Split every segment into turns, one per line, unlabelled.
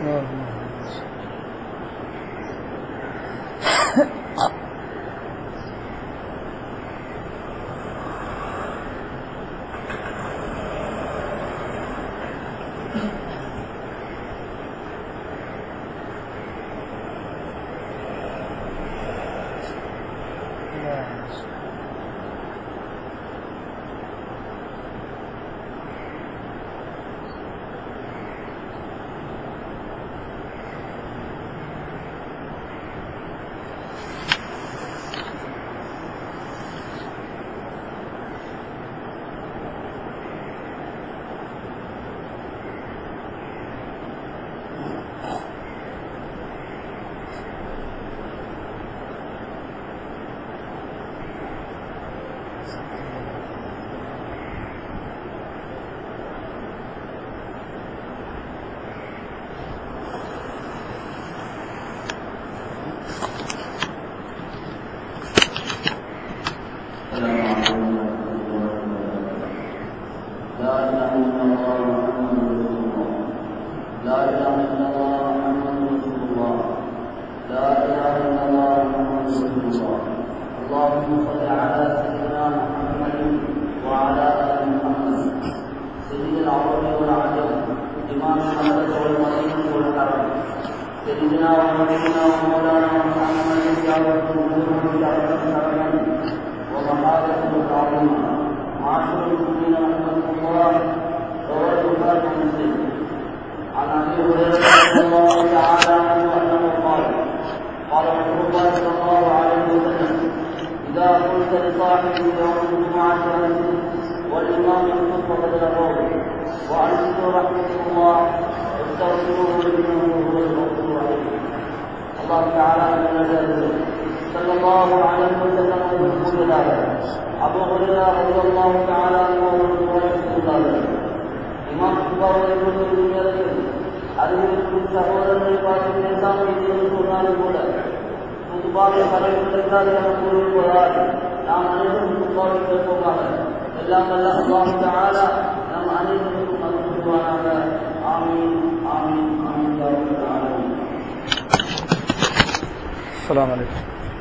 السلام عليكم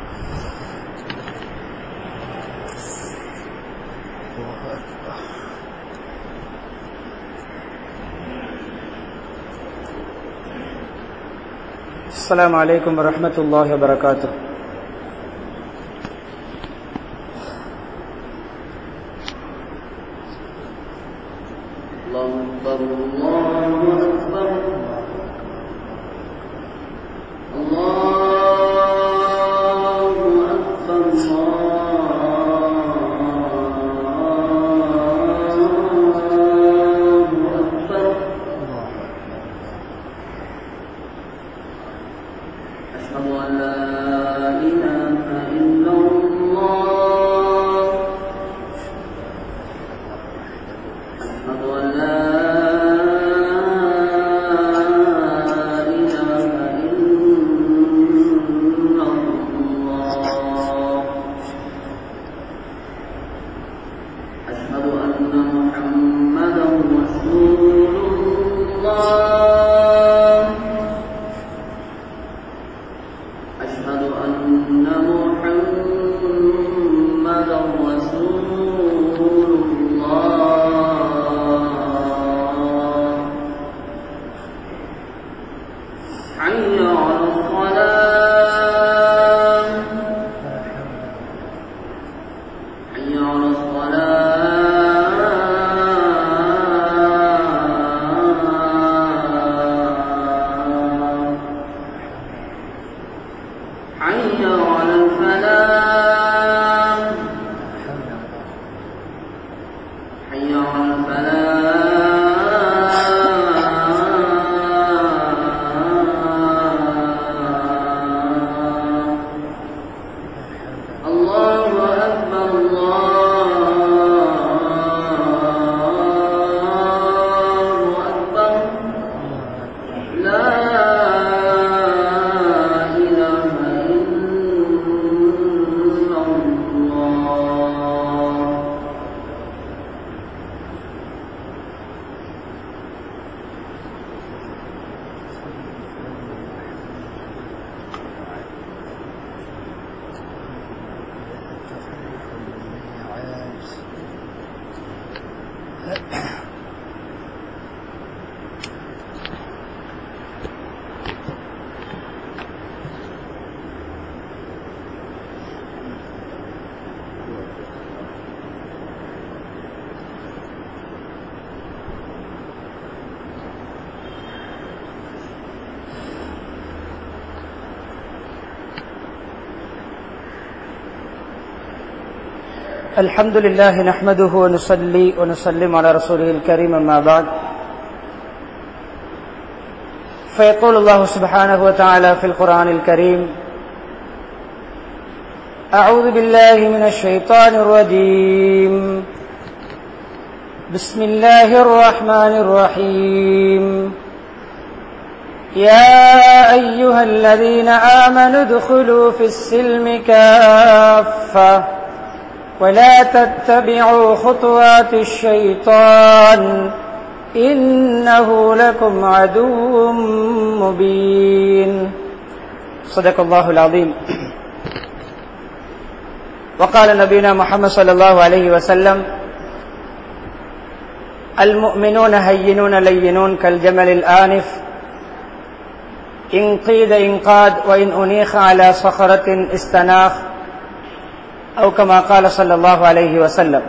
السلام عليكم ورحمة الله وبركاته
الله أكبر الله أكبر الله أكبر الله أكبر أشهد أن لا إله إلا الله أشهد أن لا إله إلا الله أشهد أن محمدا رسول الله أشهد أن محمدا رسول الله حي على الصلاة حي على الصلاة
الحمد لله نحمده ونصلي ونسلم على رسوله الكريم أما بعد فيقول الله سبحانه وتعالى في القرآن الكريم أعوذ بالله من الشيطان الرجيم بسم الله الرحمن الرحيم يا أيها الذين آمنوا ادخلوا في السلم كافة ولا تتبعوا خطوات الشيطان إنه لكم عدو مبين صدق الله العظيم وقال نبينا محمد صلى الله عليه وسلم المؤمنون هينون لينون كالجمل الآنف إن قيد إنقاد وإن أنيخ على صخرة استناخ أو كما قال صلى الله عليه وسلم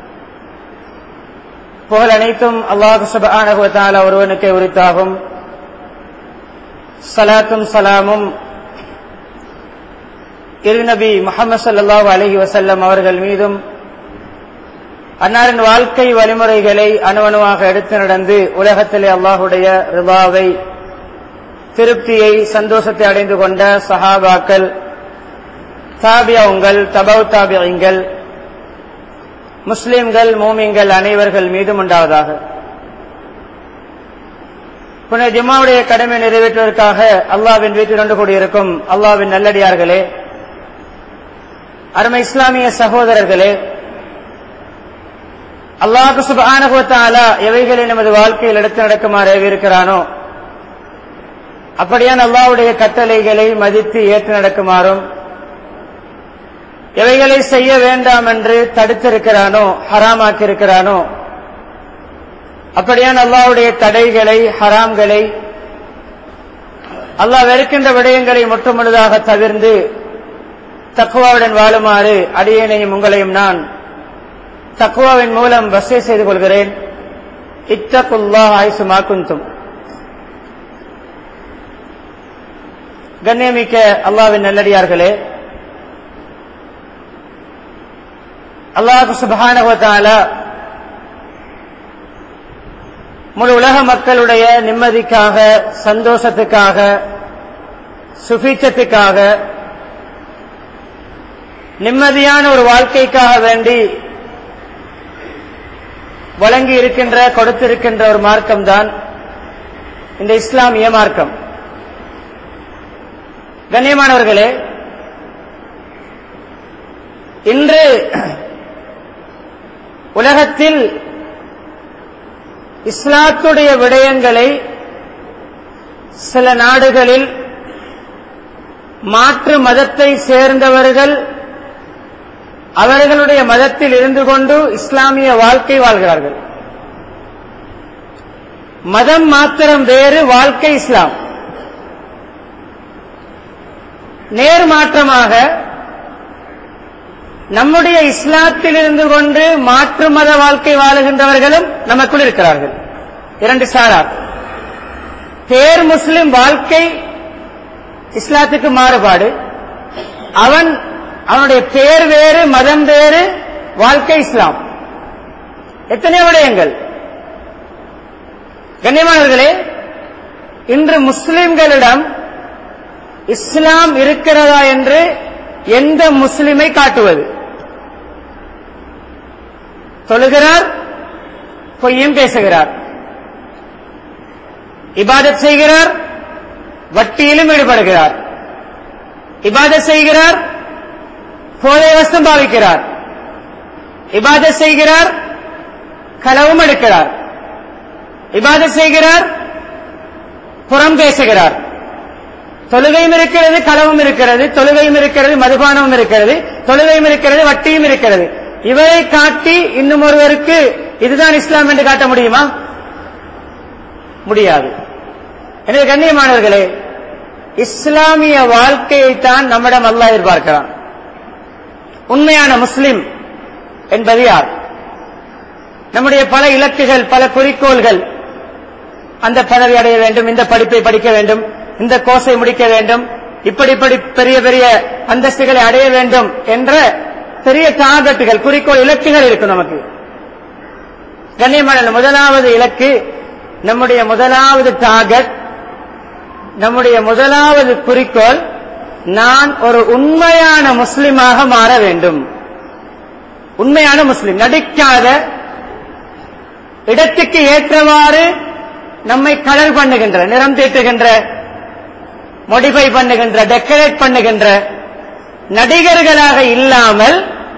புகழ் அனைத்தும் அல்லாஹு சுபானகுவத்தால ஒருவனுக்கே உரித்தாகும் சலாத்தும் சலாமும் இருநபி முகமது சல்லாஹூ அலஹி வசல்லம் அவர்கள் மீதும் அன்னாரின் வாழ்க்கை வழிமுறைகளை அணுவணுவாக எடுத்து நடந்து உலகத்திலே அல்லாஹுடைய ரிபாவை திருப்தியை சந்தோஷத்தை அடைந்து கொண்ட சஹாபாக்கள் தாபியாவுங்கள் தபவ் தாபியங்கள் முஸ்லிம்கள் மோமிங்கள் அனைவர்கள் மீதும் உண்டாவதாக புன ஜிம்மாவுடைய கடமை நிறைவேற்றுவதற்காக அல்லாவின் வீட்டில் கொண்டு கூடியிருக்கும் அல்லாவின் நல்லடியார்களே அருமை இஸ்லாமிய சகோதரர்களே அல்லாஹு சுபானுவத்தாலா எவைகளை நமது வாழ்க்கையில் எடுத்து நடக்குமாறு இருக்கிறானோ அப்படியான் அல்லாவுடைய கட்டளைகளை மதித்து ஏற்று நடக்குமாறும் எவைகளை செய்ய வேண்டாம் என்று தடுத்திருக்கிறானோ ஹராமாக்கி இருக்கிறானோ அப்படியான் அல்லாவுடைய தடைகளை ஹராம்களை அல்லாஹ் வெறுக்கின்ற விடயங்களை முற்றுமுழுதாக தவிர்ந்து தக்குவாவுடன் வாழுமாறு அடியேனையும் உங்களையும் நான் தக்குவாவின் மூலம் வசதி செய்து கொள்கிறேன் இத்தகுல்லா ஆயுசுமா குந்தும் கண்ணியமிக்க அல்லாவின் நல்லடியார்களே அல்லாஹு சுபானகத்தால முழு உலக மக்களுடைய நிம்மதிக்காக சந்தோஷத்துக்காக சுபீச்சத்துக்காக நிம்மதியான ஒரு வாழ்க்கைக்காக வேண்டி வழங்கி இருக்கின்ற கொடுத்திருக்கின்ற ஒரு மார்க்கம் தான் இந்த இஸ்லாமிய மார்க்கம் கண்ணியமானவர்களே இன்று உலகத்தில் இஸ்லாத்துடைய விடயங்களை சில நாடுகளில் மாற்று மதத்தை சேர்ந்தவர்கள் அவர்களுடைய மதத்தில் இருந்து கொண்டு இஸ்லாமிய வாழ்க்கை வாழ்கிறார்கள் மதம் மாத்திரம் வேறு வாழ்க்கை இஸ்லாம் நேர்மாற்றமாக நம்முடைய இஸ்லாத்தில் இருந்து கொண்டு மாற்று மத வாழ்க்கை வாழுகின்றவர்களும் நமக்குள் இருக்கிறார்கள் இரண்டு சாரார் பேர் முஸ்லிம் வாழ்க்கை இஸ்லாத்துக்கு மாறுபாடு அவன் அவனுடைய பேர் வேறு மதம் வேறு வாழ்க்கை இஸ்லாம் எத்தனை விடயங்கள் கண்ணியமானவர்களே இன்று முஸ்லிம்களிடம் இஸ்லாம் இருக்கிறதா என்று எந்த முஸ்லிமை காட்டுவது தொழுகிறார் பொய்யும் பேசுகிறார் இபாதத் செய்கிறார் வட்டியிலும் ஈடுபடுகிறார் இபாதத் செய்கிறார் போதை வஸ்தம் பாவிக்கிறார் இபாதத் செய்கிறார் களவும் எடுக்கிறார் இபாதத் செய்கிறார் புறம் பேசுகிறார் தொழுகையும் இருக்கிறது களவும் இருக்கிறது தொழுகையும் இருக்கிறது மதுபானமும் இருக்கிறது தொழுகையும் இருக்கிறது வட்டியும் இருக்கிறது இவரை காட்டி இன்னும் ஒருவருக்கு இதுதான் இஸ்லாம் என்று காட்ட முடியுமா முடியாது எனவே கண்ணியமானவர்களே இஸ்லாமிய வாழ்க்கையைத்தான் நம்மிடம் அல்ல எதிர்பார்க்கிறான் உண்மையான முஸ்லிம் என்பது யார் நம்முடைய பல இலக்குகள் பல குறிக்கோள்கள் அந்த பதவி அடைய வேண்டும் இந்த படிப்பை படிக்க வேண்டும் இந்த கோர்ஸை முடிக்க வேண்டும் இப்படி இப்படி பெரிய பெரிய அந்தஸ்துகளை அடைய வேண்டும் என்ற பெரிய டார்கெட்டுகள் குறிக்கோள் இலக்குகள் இருக்கும் நமக்கு கண்ணியமான முதலாவது இலக்கு நம்முடைய முதலாவது டார்கெட் நம்முடைய முதலாவது குறிக்கோள் நான் ஒரு உண்மையான முஸ்லிமாக மாற வேண்டும் உண்மையான முஸ்லிம் நடிக்காத இடத்துக்கு ஏற்றவாறு நம்மை கலர் பண்ணுகின்ற நிறம் தீட்டுகின்ற மோடிஃபை பண்ணுகின்ற டெக்கரேட் பண்ணுகின்ற நடிகர்களாக இல்லாமல்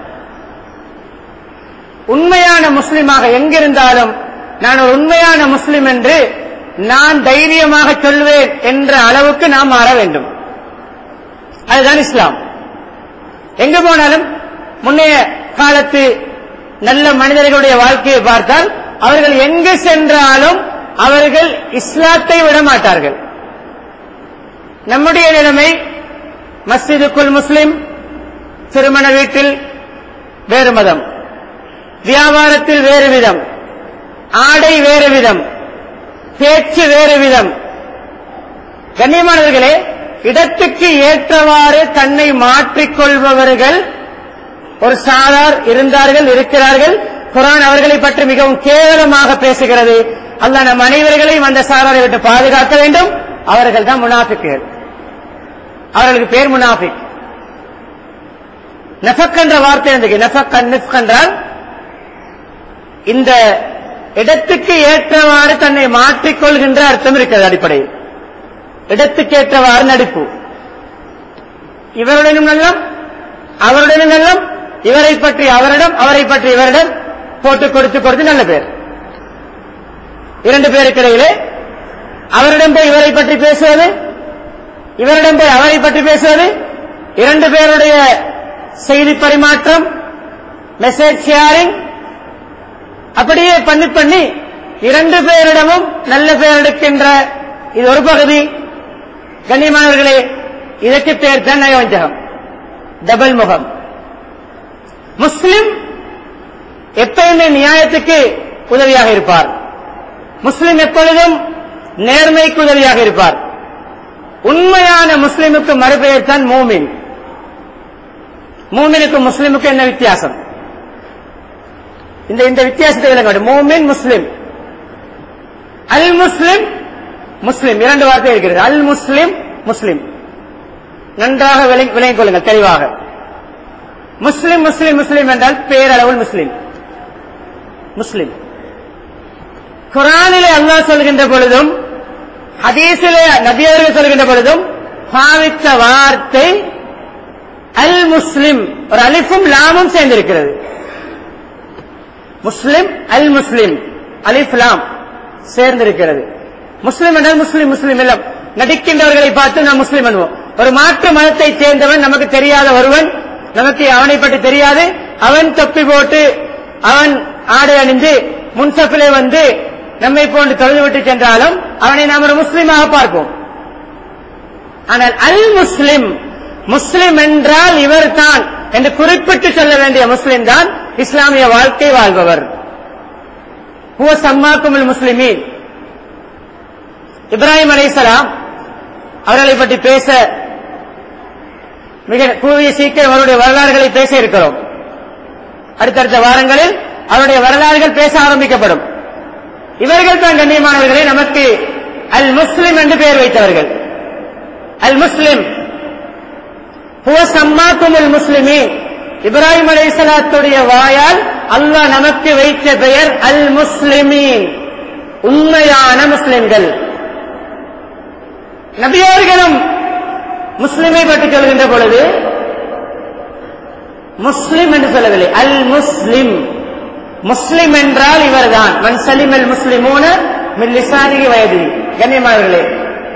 உண்மையான முஸ்லிமாக எங்கிருந்தாலும் நான் ஒரு உண்மையான முஸ்லிம் என்று நான் தைரியமாக சொல்வேன் என்ற அளவுக்கு நாம் மாற வேண்டும் அதுதான் இஸ்லாம் எங்கு போனாலும் முன்னைய காலத்து நல்ல மனிதர்களுடைய வாழ்க்கையை பார்த்தால் அவர்கள் எங்கு சென்றாலும் அவர்கள் இஸ்லாத்தை விட மாட்டார்கள் நம்முடைய நிலைமை மஸ்ஜிதுக்குள் முஸ்லிம் திருமண வீட்டில் வேறு மதம் வியாபாரத்தில் வேறு விதம் ஆடை வேறு விதம் பேச்சு வேறு விதம் கண்ணியமானவர்களே இடத்துக்கு ஏற்றவாறு தன்னை மாற்றிக்கொள்பவர்கள் ஒரு சாரார் இருந்தார்கள் இருக்கிறார்கள் குரான் அவர்களை பற்றி மிகவும் கேவலமாக பேசுகிறது அல்லாஹ் நம் அனைவர்களையும் அந்த சாராரை விட்டு பாதுகாக்க வேண்டும் அவர்கள் தான் முனாஃபிக்குகள் அவர்களுக்கு பேர் முனாஃபிக் நஃபக் என்ற வார்த்தை இருந்தது நஃபக் நிஃப்க் என்றால் இந்த இடத்துக்கு ஏற்றவாறு தன்னை மாற்றிக்கொள்கின்ற அர்த்தம் இருக்கிறது அடிப்படையில் இடத்துக்கு ஏற்றவாறு நடிப்பு இவருடனும் நல்லம் அவருடனும் நல்லம் இவரை பற்றி அவரிடம் அவரை பற்றி இவரிடம் போட்டு கொடுத்து கொடுத்து நல்ல பேர் இரண்டு பேருக்கு இடையிலே அவரிடம் போய் இவரை பற்றி பேசுவது இவரிடம் போய் அவரை பற்றி பேசுவது இரண்டு பேருடைய செய்தி பரிமாற்றம் மெசேஜ் ஷேரிங் அப்படியே பண்ணி பண்ணி இரண்டு பேரிடமும் நல்ல பெயர் எடுக்கின்ற இது ஒரு பகுதி கண்ணியமானவர்களே இதற்கு பேர் தான் நயவஞ்சகம் டபுள் முகம் முஸ்லிம் எப்பயுமே நியாயத்துக்கு உதவியாக இருப்பார் முஸ்லிம் எப்பொழுதும் நேர்மைக்கு உதவியாக இருப்பார் உண்மையான முஸ்லிமுக்கு மறுபெயர் தான் மூமின் மூமினுக்கும் முஸ்லிமுக்கு என்ன வித்தியாசம் இந்த இந்த வித்தியாசத்தை விளங்க வேண்டும் மூமின் முஸ்லிம் அல் முஸ்லிம் முஸ்லிம் இரண்டு வார்த்தை இருக்கிறது அல் முஸ்லிம் முஸ்லிம் நன்றாக விளங்கி- விளங்கிக் கொள்ளுங்கள் தெளிவாக முஸ்லிம் முஸ்லிம் முஸ்லிம் என்றால் பேரளவில் முஸ்லிம் முஸ்லிம் குரானிலே அல்லாஹ் சொல்கின்ற பொழுதும் ஹதீஸிலே நபியவர்கள் சொல்கின்ற பொழுதும் பாவித்த வார்த்தை அல் முஸ்லிம் ஒரு அலிஃபும் லாமும் சேர்ந்திருக்கிறது முஸ்லிம் அல் முஸ்லிம் அலிஃப் லாம் சேர்ந்திருக்கிறது முஸ்லிம் என்றால் முஸ்லிம் முஸ்லிம் இல்லம் நடிக்கின்றவர்களை பார்த்து நாம் முஸ்லிம் என்போம் ஒரு மாற்று மதத்தை சேர்ந்தவன் நமக்கு தெரியாத ஒருவன் நமக்கு அவனை பற்றி தெரியாது அவன் தொப்பி போட்டு அவன் ஆடை அணிந்து முன்சப்பிலே வந்து நம்மை போன்று தொழுது விட்டு சென்றாலும் அவனை நாம் ஒரு முஸ்லிமாக பார்ப்போம் ஆனால் அல் முஸ்லிம் முஸ்லிம் என்றால் இவர்தான் என்று குறிப்பிட்டு சொல்ல வேண்டிய முஸ்லிம் தான் இஸ்லாமிய வாழ்க்கை வாழ்பவர் ஹுவ சம்மாக்கும் முஸ்லிமீன் இப்ராஹிம் அலைஹிஸ்ஸலாம் அவர்களை பற்றி பேச மிக கூறிய சீக்கிரம் அவருடைய வரலாறுகளை பேச இருக்கிறோம் அடுத்தடுத்த வாரங்களில் அவருடைய வரலாறுகள் பேச ஆரம்பிக்கப்படும் இவர்கள் தான் கண்ணியமானவர்களே நமக்கு அல் முஸ்லிம் என்று பெயர் வைத்தவர்கள் அல் முஸ்லிம் ஹுவ சம்மாக்குமுல் முஸ்லிமீன் இப்ராஹிம் அலைஹிஸ்ஸலாத்துடைய வாயால் அல்லாஹ் நமக்கு வைத்த பெயர் அல் முஸ்லிமீன் உண்மையான முஸ்லிம்கள் நபியவர்களும் முஸ்லிமை பற்றி சொல்கின்ற பொழுது முஸ்லிம் என்று சொல்லவில்லை அல் முஸ்லிம் முஸ்லிம் என்றால் இவர்தான் மன் சலிம் அல் முஸ்லிமூன மின் லிசானிகி வயது கண்ணியமானவர்களே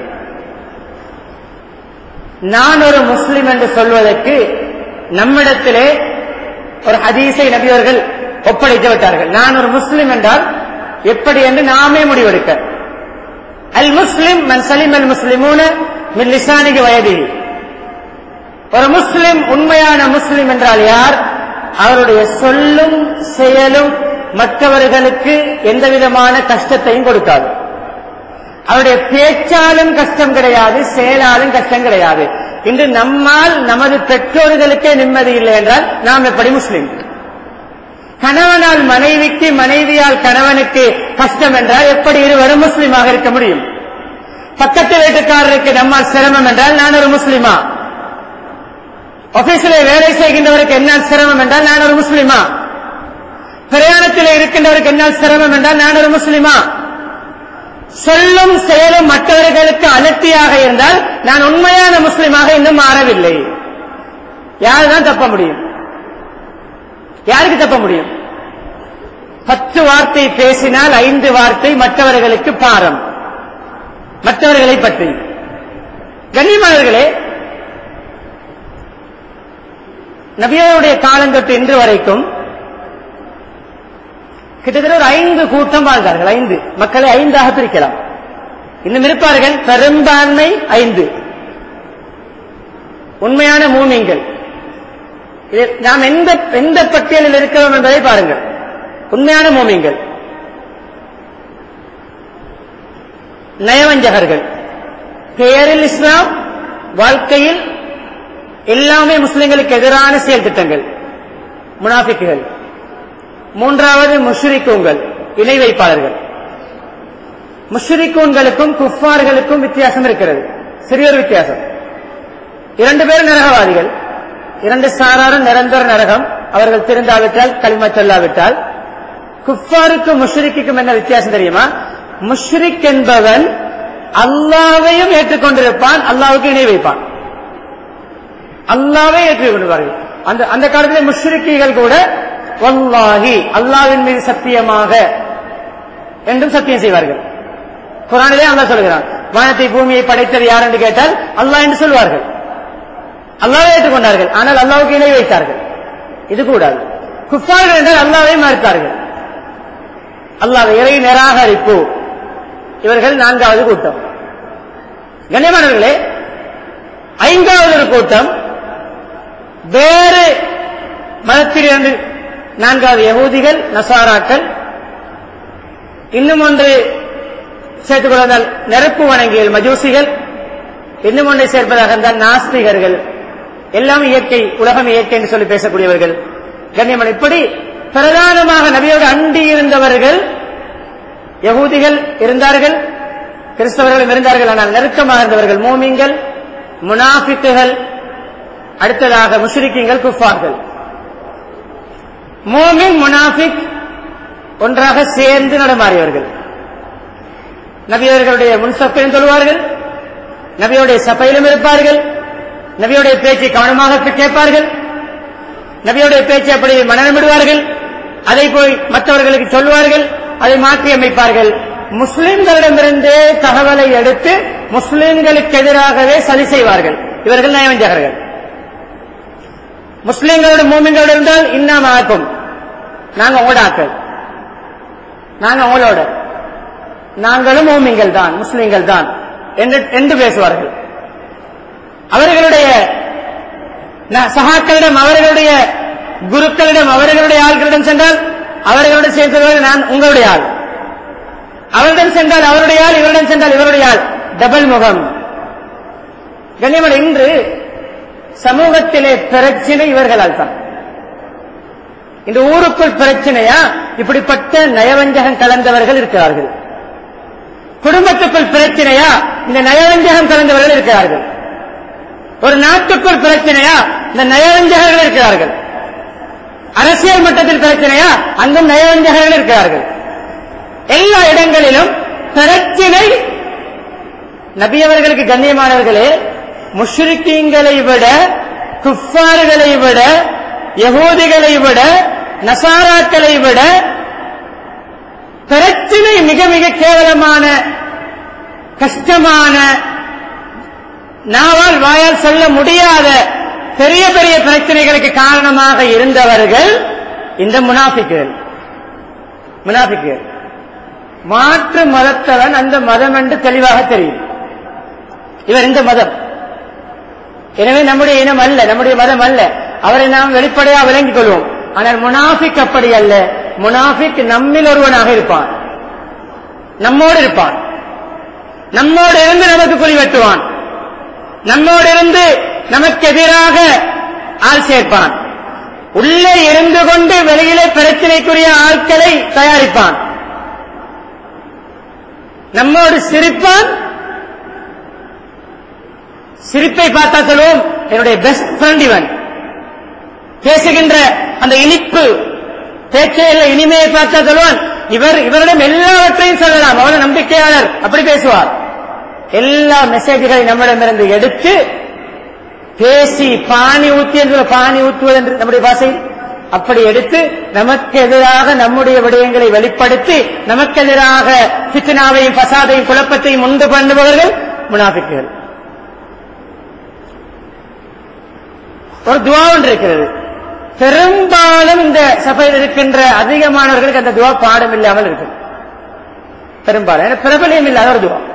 நான் ஒரு முஸ்லிம் என்று சொல்வதற்கு நம்மிடத்திலே ஒரு ஹதீஸை நபியவர்கள் ஒப்படைத்து விட்டார்கள் நான் ஒரு முஸ்லிம் என்றால் எப்படி என்று நாமே முடிவெடுக்க அல் முஸ்லிம் மன் சலிம் அல் முஸ்லிமூன மின் லிசானிகி வயதில் ஒரு முஸ்லிம் உண்மையான முஸ்லிம் என்றால் யார் அவருடைய சொல்லும் செயலும் மற்றவர்களுக்கு எந்த விதமான கஷ்டத்தையும் கொடுக்காது அவருடைய பேச்சாலும் கஷ்டம் கிடையாது செயலாலும் கஷ்டம் கிடையாது இன்று நம்மால் நமது பெற்றோர்களுக்கே நிம்மதி இல்லை என்றால் நாம் எப்படி முஸ்லிம் கணவனால் மனைவிக்கு மனைவியால் கணவனுக்கு கஷ்டம் என்றால் எப்படி இருவரும் முஸ்லிமாக இருக்க முடியும் பக்கத்து வீட்டுக்காரருக்கு நம்மால் சிரமம் என்றால் நான் ஒரு முஸ்லிமா ஆபீஸில் வேலை செய்கின்றவருக்கு என்னால் சிரமம் என்றால் நான் ஒரு முஸ்லிமா பிரயாணத்தில் இருக்கின்றவருக்கு என்னால் சிரமம் என்றால் நான் ஒரு முஸ்லிமா சொல்லும் செயலும் மற்றவர்களுக்கு அலர்த்தியாக இருந்தால் நான் உண்மையான முஸ்லிமாக இன்னும் மாறவில்லை யாருதான் தப்ப முடியும் யாருக்கு தப்ப முடியும் பத்து வார்த்தை பேசினால் ஐந்து வார்த்தை மற்றவர்களுக்கு பாரம் மற்றவர்களை பற்றி கண்ணியமானவர்களே நபியருடைய காலம் தொட்டு இன்று வரைக்கும் கிட்டத்தட்ட ஒரு ஐந்து கூட்டம் வாழ்ந்தார்கள் ஐந்து மக்களை ஐந்தாக பிரிக்கலாம் இன்னும் இருப்பார்கள் பெரும்பான்மை ஐந்து உண்மையான மூமிங்கள் இது நாம் எந்த எந்த பட்டியலில் இருக்கிறோம் என்பதை பாருங்கள் உண்மையான மூமிங்கள் நயவஞ்சகர்கள் பெயரில் இஸ்லாம் வாழ்க்கையில் எல்லாமே முஸ்லிம்களுக்கு எதிரான செயல் திட்டங்கள் முனாஃபிக்குகள் மூன்றாவது முஷ்ரிக்கூன்கள் இணை வைப்பாளர்கள் முஷ்ரிக்கூன்களுக்கும் குஃபார்களுக்கும் வித்தியாசம் இருக்கிறது சிறியொரு வித்தியாசம் இரண்டு பேரும் நரகவாதிகள் இரண்டு சாராரும் நிரந்தர நரகம் அவர்கள் திருந்தாவிட்டால் களிமா சொல்லாவிட்டால் குஃபாருக்கும் முஷ்ரிக்குக்கும் என்ன வித்தியாசம் தெரியுமா முஷ்ரிக் என்பவன் அல்லாவையும் ஏற்றுக்கொண்டிருப்பான் அல்லாவுக்கு இணை வைப்பான் அல்லாவே ஏற்றுக்கொண்டிருப்பார்கள் அந்த அந்த காலத்தில் முஷ்ரிக்கிகள் கூட வல்லாஹி அல்லாவின் மீது சத்தியமாக என்றும் சத்தியம் செய்வார்கள் குரானிலே அல்லாஹ் சொல்கிறான் வானத்தை பூமியை படைத்தது யார் என்று கேட்டால் அல்லாஹ் என்று சொல்வார்கள் அல்லாவை ஏற்றுக்கொண்டார்கள் ஆனால் அல்லாவுக்கு இணை வைத்தார்கள் இது கூடாது குஃபார்கள் என்றால் அல்லாவை மறுத்தார்கள் அல்லாஹ் இறை நிராகரிப்பு இவர்கள் நான்காவது கூட்டம் கண்ணியமானவர்களே ஐந்தாவது ஒரு கூட்டம் வேறு மதத்திலிருந்து நான்காவது யகூதிகள் நசாராக்கள் இன்னும் ஒன்று சேர்த்துக் கொள்வதால் நெருப்பு வணங்கியல் மஜூசிகள் இன்னும் ஒன்றை சேர்ப்பதாக இருந்தால் நாஸ்திகர்கள் எல்லாம் இயற்கை உலகம் இயற்கை என்று சொல்லி பேசக்கூடியவர்கள் கண்ணியமன் இப்படி பிரதானமாக நபியோடு அண்டி இருந்தவர்கள் யகூதிகள் இருந்தார்கள் கிறிஸ்தவர்களும் இருந்தார்கள் ஆனால் நெருக்கமாக இருந்தவர்கள் மோமிங்கள் முனாஃபிக்குகள் அடுத்ததாக முஷ்ரிக்கிங்கள் குஃபார்கள் மோமின் முனாஃபிக் ஒன்றாக சேர்ந்து நடமாறியவர்கள் நபியவர்களுடைய முன்சப்பையும் சொல்வார்கள் நபியோடைய சபையிலும் இருப்பார்கள் நபியோடைய பேச்சை கவனமாக கேட்பார்கள் நபியோடைய பேச்சை அப்படி மனநமிடுவார்கள் அதை போய் மற்றவர்களுக்கு சொல்வார்கள் அதை மாற்றி அமைப்பார்கள் முஸ்லிம்களிடமிருந்து தகவலை எடுத்து முஸ்லிம்களுக்கு எதிராகவே சதி செய்வார்கள் இவர்கள் நயவஞ்சகர்கள் முஸ்லிம்களோட மூமிங்களோட இருந்தால் இன்னும் ஆக்கும் நாங்க உங்களாக்கள் நாங்க உங்களோட நாங்களும் மூமிங்கள் தான் முஸ்லிம்கள் தான் என்று என்று பேசுவார்கள் அவர்களுடைய ந- சகாக்களிடம் அவர்களுடைய குருக்களிடம் அவர்களுடைய ஆள்களிடம் சென்றால் அவர்களோடு சேர்ந்தவர்கள் நான் உங்களுடைய ஆள் அவரிடம் சென்றால் அவருடைய ஆள் இவரிடம் சென்றால் இவருடைய ஆள் டபுள் முகம் கண்ணியமன் இன்று சமூகத்திலே பிரச்சனை இவர்களால் தான் இந்த ஊருக்குள் பிரச்சனையா இப்படிப்பட்ட நயவஞ்சகம் கலந்தவர்கள் இருக்கிறார்கள் குடும்பத்துக்குள் பிரச்சனையா இந்த நயவஞ்சகம் கலந்தவர்கள் இருக்கிறார்கள் ஒரு நாட்டுக்குள் பிரச்சனையா இந்த நயவஞ்சகர்கள் இருக்கிறார்கள் அரசியல் மட்டத்தில் பிரச்சனையா அங்கும் நயவஞ்சகர்கள் இருக்கிறார்கள் எல்லா இடங்களிலும் பிரச்சனை நபியவர்களுக்கு கண்ணியமானவர்களே முஷ்ரிக்கீங்களை விட குஃபார்களை விட யகூதிகளை விட நசாராக்களை விட பிரச்சனை மிக மிக கேவலமான கஷ்டமான நாவால் வாயால் சொல்ல முடியாத பெரிய பெரிய பிரச்சனைகளுக்கு காரணமாக இருந்தவர்கள் இந்த முனாஃபிக்குகள் முனாஃபிக்குகள் மாற்று மதத்தவன் அந்த மதம் என்று தெளிவாக தெரியும் இவர் இந்த மதம் எனவே நம்முடைய இனம் அல்ல நம்முடைய மதம் அல்ல அவரை நாம் வெளிப்படையாக விளங்கிக் கொள்வோம் ஆனால் முனாஃபிக் அப்படி அல்ல முனாஃபிக் நம்மில் ஒருவனாக இருப்பான் நம்மோடு இருப்பான் நம்மோடு இருந்து நமக்கு குறி வெட்டுவான் நம்மோடு இருந்து நமக்கு எதிராக ஆள் சேர்ப்பான் உள்ளே இருந்து கொண்டு வெளியிலே பிரச்சனைக்குரிய ஆட்களை தயாரிப்பான் நம்மோடு சிரிப்பான் சிரிப்பை பார்த்தா சொல்லுவோம் என்னுடைய பெஸ்ட் ஃப்ரெண்ட் இவன் பேசுகின்ற அந்த இனிப்பு பேச்சையில் இனிமையை பார்த்தா சொல்லுவான் இவர் இவரிடம் எல்லாவற்றையும் சொல்லலாம் அவன நம்பிக்கையாளர் அப்படி பேசுவார் எல்லா மெசேஜ்களை நம்மிடமிருந்து எடுத்து பேசி பானி ஊத்தி என்று பானி ஊற்றுவது என்று நம்முடைய பாசை அப்படி எடுத்து நமக்கு எதிராக நம்முடைய விடயங்களை வெளிப்படுத்தி நமக்கு எதிராக பித்னாவையும் பசாதையும் குழப்பத்தையும் உண்டு பண்ணுபவர்கள் முனாஃபிக்குகள் ஒரு துவா ஒன்று இருக்கிறது பெரும்பாலும் இந்த சபையில் இருக்கின்ற அதிகமானவர்களுக்கு அந்த துவா பாடம் இல்லாமல் இருக்கு பெரும்பாலும் ஏன்னா பிரபலியம் இல்லாத ஒரு துவா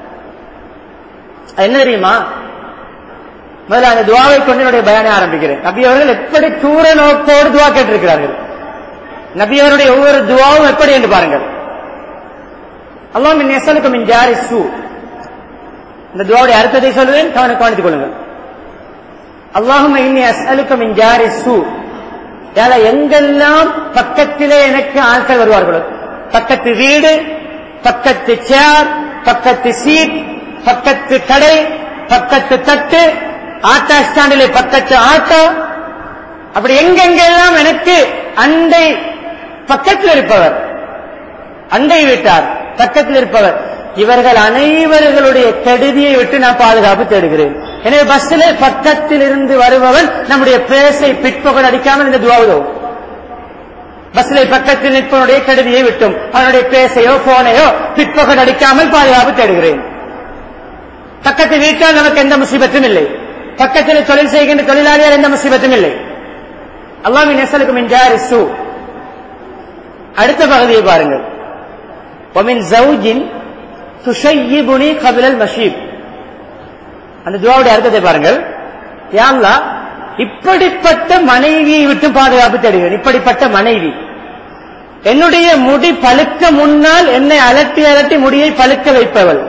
அது என்ன தெரியுமா முதல்ல அந்த துவாவை கொண்டு என்னுடைய பயானை ஆரம்பிக்கிறேன் நபி அவர்கள் எப்படி தூர நோக்கோடு துவா கேட்டிருக்கிறார்கள் நபி அவருடைய ஒவ்வொரு துவாவும் எப்படி என்று பாருங்கள் அல்லாஹ் மின் எசலுக்கு மின் ஜாரி சூ இந்த துவாவுடைய அர்த்தத்தை சொல்லுவேன் கவன கவனித்துக் கொள்ளுங்கள் அல்லாஹும் இன்னி அஸ்அலுக்கு மின் ஜாரி சூ யால எங்கெல்லாம் பக்கத்திலே எனக்கு ஆட்கள் வருவார்களோ பக்கத்து வீடு பக்கத்து சேர் பக்கத்து சீட் பக்கத்து கடை பக்கத்து தட்டு ஆட்டோ ஸ்டாண்டிலே பக்கத்து ஆட்டோ அப்படி எங்கெங்கெல்லாம் எனக்கு அண்டை பக்கத்தில் இருப்பவர் அண்டை வீட்டார் பக்கத்தில் இருப்பவர் இவர்கள் அனைவர்களுடைய கெடுதியை விட்டு நான் பாதுகாப்பு தேடுகிறேன் எனவே பஸ்ஸில் பக்கத்தில் இருந்து வருபவன் நம்முடைய பேசை பிற்பகல் அடிக்காமல் இந்த துவாவுதோ பஸ்ஸில் பக்கத்தில் நிற்பவனுடைய கெடுதியை விட்டும் அவனுடைய பேசையோ போனையோ பிற்பகல் அடிக்காமல் பாதுகாப்பு தேடுகிறேன் பக்கத்து வீட்டால் நமக்கு எந்த முசீபத்தும் இல்லை பக்கத்தில் தொழில் செய்கின்ற தொழிலாளியால் எந்த முசீபத்தும் இல்லை அல்லாமின் நெசலுக்கு மின்ஜாரி சூ அடுத்த பகுதியை பாருங்கள் ஒமின் ஜவுஜின் துஷையிபுனி கபிலல் மஷீப் அந்த துவாவுடைய அர்த்தத்தை பாருங்கள் யாம்லா இப்படிப்பட்ட மனைவியை விட்டு பாதுகாப்பு தேடுகிறேன் இப்படிப்பட்ட மனைவி என்னுடைய முடி பழுக்க முன்னால் என்னை அலட்டி அலட்டி முடியை பழுக்க வைப்பவள்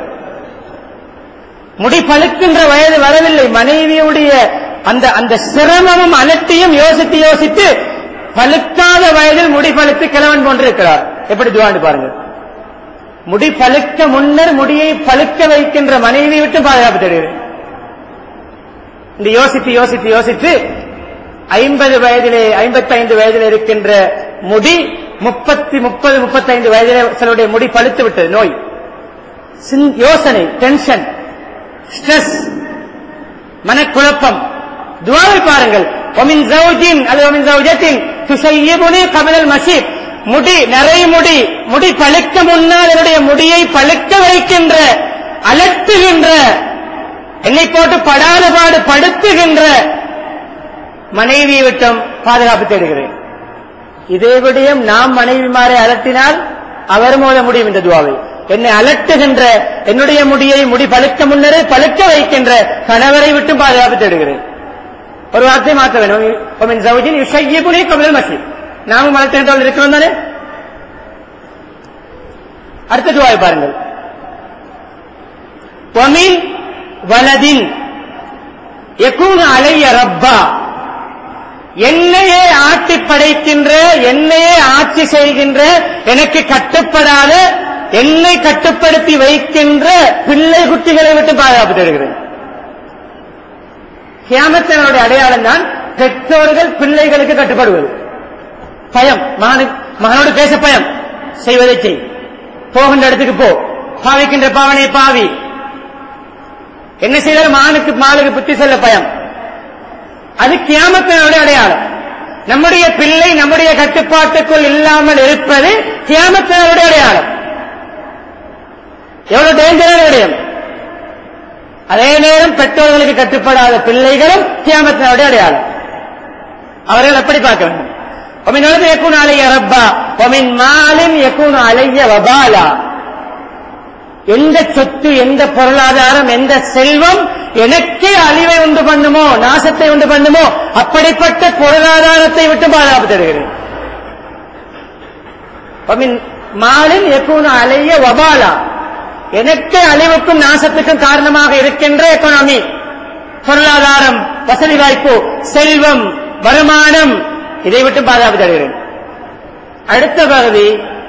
முடி பழுக்கின்ற வயது வரவில்லை மனைவியுடைய அந்த அந்த சிரமமும் அலட்டியும் யோசித்து யோசித்து பழுக்காத வயதில் முடி பழுத்து கிழவன் போன்றிருக்கிறார் எப்படி துவாண்டு பாருங்க முடி பழுக்க முன்னர் முடியை பழுக்க வைக்கின்ற மனைவி விட்டு பாதுகாப்பு தருகிறேன் இந்த யோசித்து யோசித்து யோசித்து ஐம்பது வயதிலே ஐம்பத்தி ஐந்து வயதில் இருக்கின்ற முடி முப்பத்தி முப்பது முப்பத்தைந்து வயதிலே சிலருடைய முடி பழுத்து விட்டது நோய் சிந்- யோசனை டென்ஷன் ஸ்ட்ரெஸ் மனக்குழப்பம் துவாவை பாருங்கள் ஒமின் ஜவுஜின் அல்லது ஒமின் ஜவுஜத்தின் துஷையிபுனி கமலல் மஷீப் முடி நிறை முடி முடி பழுக்க முன்னால் என்னுடைய முடியை பழுக்க வைக்கின்ற அலட்டுகின்ற என்னை போட்டு படாத பாடு படுத்துகின்ற மனைவியை விட்டும் பாதுகாப்பு தேடுகிறேன் இதே விடயம் நாம் மனைவிமாரை அலட்டினால் அவர் மோத முடியும் இந்த துவாவை என்னை அலட்டுகின்ற என்னுடைய முடியை முடி பழுக்க முன்னரே பழுக்க வைக்கின்ற கணவரை விட்டு பாதுகாப்பு தேடுகிறேன் ஒரு வார்த்தை மாற்ற வேண்டும் ஒமின் ஜவுஜின் யுஷையிபுனி கபிலல் மஷீத் நாமும் அலட்டுகின்றவர்கள் இருக்கிறோம் தானே அடுத்த துவாவை பாருங்கள் ஒமின் வலதின் எக்கூன அலைய ரப்பா என்னையே ஆட்டி படைக்கின்ற என்னையே ஆட்சி செய்கின்ற எனக்கு கட்டுப்படாத என்னை கட்டுப்படுத்தி வைக்கின்ற பிள்ளை குட்டிகளை விட்டு பாதுகாப்பு தருகிறேன் கியாமத்தினுடைய அடையாளம் தான் பெற்றோர்கள் பிள்ளைகளுக்கு கட்டுப்படுவது பயம் மகனு மகனோடு பேச பயம் செய்வதை செய் போகின்ற இடத்துக்கு போ பாவிக்கின்ற பாவனை பாவி என்ன செய்தாலும் மகனுக்கு மாலுக்கு புத்தி சொல்ல பயம் அது கியாமத்தினுடைய அடையாளம் நம்முடைய பிள்ளை நம்முடைய கட்டுப்பாட்டுக்குள் இல்லாமல் இருப்பது கியாமத்தினுடைய அடையாளம் எவ்வளவு டேஞ்சரான விடயம் அதே நேரம் பெற்றோர்களுக்கு கட்டுப்படாத பிள்ளைகளும் கியாமத்தினுடைய அடையாளம் அவர்கள் எப்படி பார்க்க வேண்டும் ஒமின் உலக யக்கூன் அலைய ரப்பா ஒமின் மாலின் யக்கூன் அலைய வபாலா எந்த சொத்து எந்த பொருளாதாரம் எந்த செல்வம் எனக்கே அழிவை உண்டு பண்ணுமோ நாசத்தை உண்டு பண்ணுமோ அப்படிப்பட்ட பொருளாதாரத்தை விட்டு பாதுகாப்பு தருகிறேன் ஒமின் மாலின் யக்கூன் அலைய வபாலா எனக்கு அழிவுக்கும் நாசத்துக்கும் காரணமாக இருக்கின்ற எக்கனாமி பொருளாதாரம் வசதி வாய்ப்பு செல்வம் வருமானம் இதை விட்டு பாதுகாப்பு தருகிறேன் அடுத்த பகுதி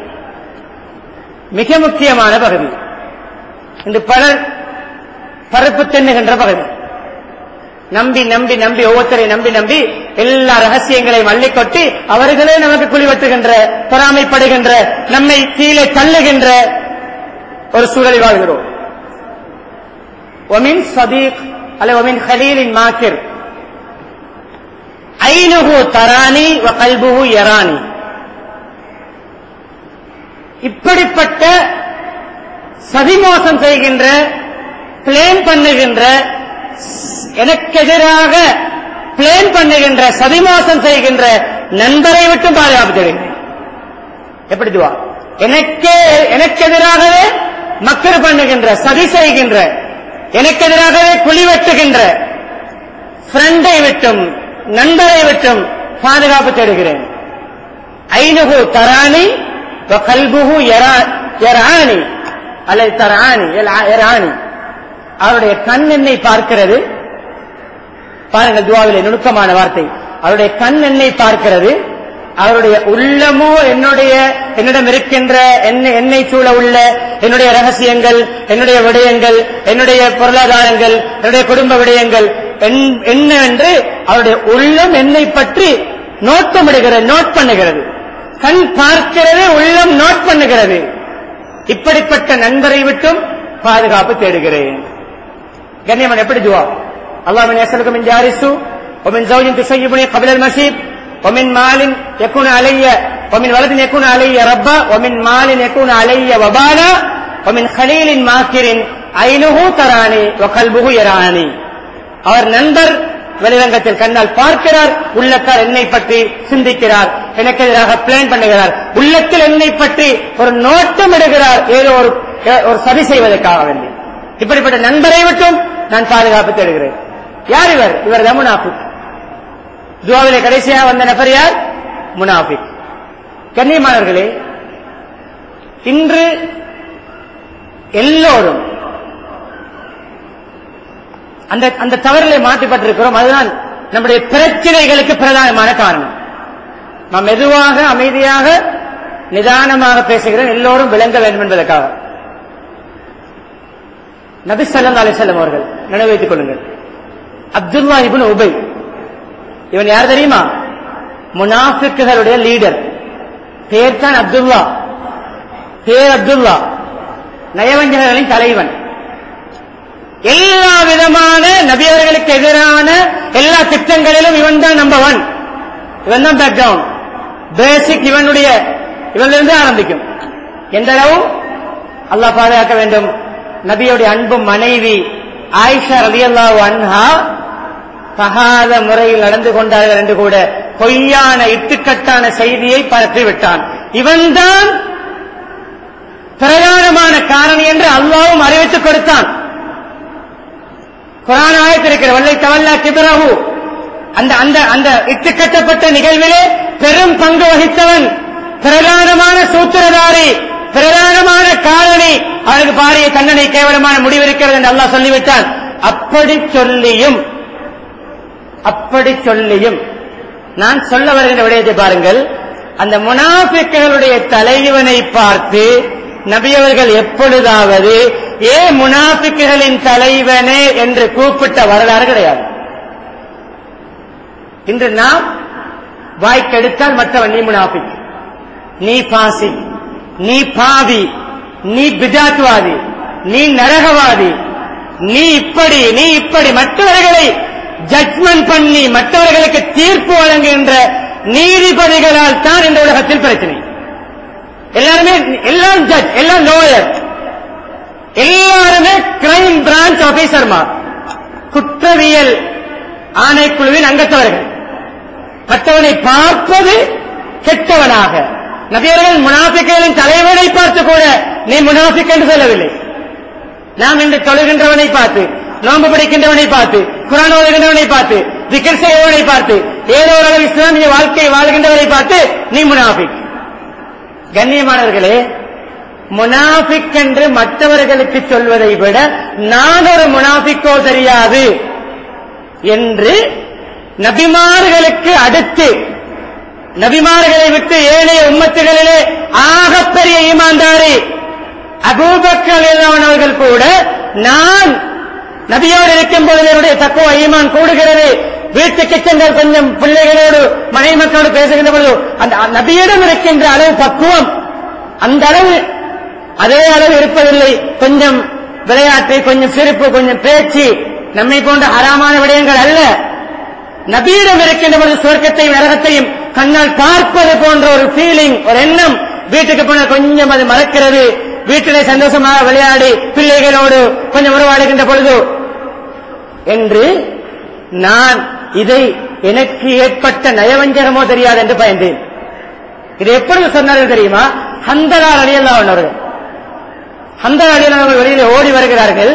மிக முக்கியமான பகுதி இந்த பலர் பருப்பு தின்னுகின்ற பகுதி நம்பி நம்பி நம்பி ஒவ்வொருத்தரை நம்பி நம்பி எல்லா ரகசியங்களையும் அள்ளிக்கொட்டி அவர்களே நமக்கு குழிவட்டுகின்ற பொறாமைப்படுகின்ற நம்மை கீழே தள்ளுகின்ற ஒரு சூழலில் வாழ்கிறோம் ஒமின் சதீக் அல்ல ஒமின் ஹலீலின் மாக்கிர் ஐனுகு தரானி வ கல்புகு யரானி இப்படிப்பட்ட சதிமோசம் செய்கின்ற பிளேன் பண்ணுகின்ற எனக்கு எதிராக பிளேன் பண்ணுகின்ற சதிமோசம் செய்கின்ற நண்பரை விட்டு பாதுகாப்பு தருகிறேன் எப்படி துவா எனக்கே எனக்கு எதிராகவே மக்கள் பண்ணுகின்ற சதி செய்கின்ற எனக்கு எதிராகவே குழி வெட்டுகின்ற ஃப்ரெண்டை விட்டும் நண்பரை விட்டும் பாதுகாப்பு தேடுகிறேன் ஐனுகு தராணி கல்புகு எராணி அல்லது தராணி எராணி அவருடைய கண் என்னை பார்க்கிறது பாருங்கள் துவாவிலே நுணுக்கமான வார்த்தை அவருடைய கண் என்னை பார்க்கிறது அவருடைய உள்ளமோ என்னுடைய என்னிடம் இருக்கின்ற என்னை சூழ உள்ள என்னுடைய ரகசியங்கள் என்னுடைய விடயங்கள் என்னுடைய பொருளாதாரங்கள் என்னுடைய குடும்ப விடயங்கள் என்னவென்று அவருடைய உள்ளம் என்னை பற்றி நோட்டமிடுகிறது நோட் பண்ணுகிறது கண் பார்க்கிறது உள்ளம் நோட் பண்ணுகிறது இப்படிப்பட்ட நண்பரை விட்டும் பாதுகாப்பு தேடுகிறேன் கண்ணியமன் எப்படி துவா அல்லாஹ் من يسألك من جارسه ومن زوج تشيبني قبل المسيب ومن مال يكون علي ومن ولد يكون علي ربا ومن مال يكون علي وبالا ومن خليل ماكر عينه تراني وقلبه يراني அவர் நண்பர் வெளிரங்கத்தில் கண்ணால் பார்க்கிறார் உள்ளத்தால் என்னை பற்றி சிந்திக்கிறார் எனக்கு எதிராக பிளான் பண்ணுகிறார் உள்ளத்தில் என்னை பற்றி ஒரு நோட்டம் இடுகிறார் ஏதோ ஒரு ஒரு சதி செய்வதற்காக வேண்டி இப்படிப்பட்ட நண்பரை விட்டும் நான் பாதுகாப்பு தேடுகிறேன் யார் இவர் இவர் தான் முனாஃபிக் துவாவிலே கடைசியாக வந்த நபர் யார் முனாஃபிக் கண்ணியமானவர்களே இன்று எல்லோரும் அந்த அந்த தவறிலே மாட்டிப்பட்டிருக்கிறோம் அதுதான் நம்முடைய பிரச்சனைகளுக்கு பிரதானமான காரணம் நாம் மெதுவாக அமைதியாக நிதானமாக பேசுகிறேன் எல்லோரும் விளங்க வேண்டும் என்பதற்காக நபி சல்லா அலிசல்லம் அவர்கள் நினைவு வைத்துக் கொள்ளுங்கள் அப்துல்லா இபின் உபை இவன் யார் தெரியுமா முனாஃபிக்குகளுடைய லீடர் பேர் தான் அப்துல்லா பேர் அப்துல்லா நயவஞ்சகர்களின் தலைவன் எல்லா விதமான நபியவர்களுக்கு எதிரான எல்லா திட்டங்களிலும் இவன் தான் நம்பர் ஒன் இவன் தான் பேக்ரவுண்ட் பேசிக் இவனுடைய இவனிலிருந்து ஆரம்பிக்கும் எந்த அளவு அல்லாஹ் பாதுகாக்க வேண்டும் நபியுடைய அன்பு மனைவி ஆயிஷா ரலியல்லா அன்ஹா தகாத முறையில் நடந்து கொண்டார்கள் என்று கூட பொய்யான இட்டுக்கட்டான செய்தியை பரப்பி விட்டான் இவன்தான் பிரதானமான காரணி என்று அல்லாவும் அறிவித்துக் கொடுத்தான் குரான் ஆயத்திருக்கிற வல்லை தவல்லா கிபிரஹு அந்த அந்த அந்த இட்டுக்கட்டப்பட்ட நிகழ்விலே பெரும் பங்கு வகித்தவன் பிரதானமான சூத்திரதாரி பிரதானமான காரணி அவனுக்கு பாரிய தண்டனை கேவலமான முடிவிருக்கிறது என்று அல்லாஹ் சொல்லிவிட்டான் அப்படி சொல்லியும் அப்படி சொல்லியும் நான் சொல்ல வருகின்ற விடயத்தை பாருங்கள் அந்த முனாஃபிக்குகளுடைய தலைவனை பார்த்து நபியவர்கள் எப்பொழுதாவது ஏ முனாஃபிக்குகளின் தலைவனே என்று கூப்பிட்ட வரலாறு கிடையாது இன்று நாம் வாய்க்கெடுத்தால் மற்றவன் நீ முனாஃபிக் நீ பாசி நீ பாவி நீ பிஜாத்வாதி நீ நரகவாதி நீ இப்படி நீ இப்படி மற்றவர்களை ஜட்மெண்ட் பண்ணி மற்றவர்களுக்கு தீர்ப்பு வழங்குகின்ற நீதிபதிகளால் தான் இந்த உலகத்தில் பிரச்சனை எல்லாருமே எல்லாம் ஜட்ஜ் எல்லாம் லோயர் எல்லாருமே கிரைம் பிரான்ச் ஆபீசர்மா குற்றவியல் ஆணைக்குழுவின் அங்கத்தவர்கள் மற்றவனை பார்ப்பது கெட்டவனாக நபியர்கள் முனாஃபிக்களின் தலைவனை பார்த்து கூட நீ முனாஃபிக் என்று சொல்லவில்லை நாம் இன்று தொழுகின்றவனை பார்த்து நோன்பு பிடிக்கின்றவனை பார்த்து குரான் ஓதுகின்றவனை பார்த்து திக்கர் செய்வனை பார்த்து ஏதோ ஒரு அளவு இஸ்லாமிய வாழ்க்கை வாழ்கின்றவரை பார்த்து நீ முனாஃபிக் கண்ணியமானவர்களே முனாஃபிக் என்று மற்றவர்களுக்கு சொல்வதை விட நான் ஒரு முனாஃபிக்கோ தெரியாது என்று நபிமார்களுக்கு அடுத்து நபிமார்களை விட்டு ஏனைய உம்மத்துகளிலே ஆகப்பெரிய ஈமான்தாரி அபூபக்கர் அவர்கள் கூட நான் நபியோடு இருக்கும் பொழுது என்னுடைய தக்குவ ஈமான் கூடுகிறது வீட்டுக்கு சென்றால் கொஞ்சம் பிள்ளைகளோடு மனை மக்களோடு பேசுகின்ற பொழுது அந்த நபியிடம் இருக்கின்ற அளவு பக்குவம் அந்த அளவு அதே அளவு இருப்பதில்லை கொஞ்சம் விளையாட்டு கொஞ்சம் சிரிப்பு கொஞ்சம் பேச்சு நம்மை போன்ற அறாமான விடயங்கள் அல்ல நபியிடம் இருக்கின்ற பொழுது சுவர்க்கத்தையும் நரகத்தையும் கண்ணால் பார்ப்பது போன்ற ஒரு ஃபீலிங் ஒரு எண்ணம் வீட்டுக்கு போனால் கொஞ்சம் அது மறக்கிறது வீட்டிலே சந்தோஷமாக விளையாடி பிள்ளைகளோடு கொஞ்சம் உறவாடுகின்ற பொழுது என்று நான் இதை எனக்கு ஏற்பட்ட நயவஞ்சகமோ தெரியாது என்று பயந்தேன் இது எப்பொழுது சொன்னார்கள் தெரியுமா ஹந்தலா அடியல்லா அவர்கள் ஹந்தலா அடியல்லா அவர்கள் வெளியிலே ஓடி வருகிறார்கள்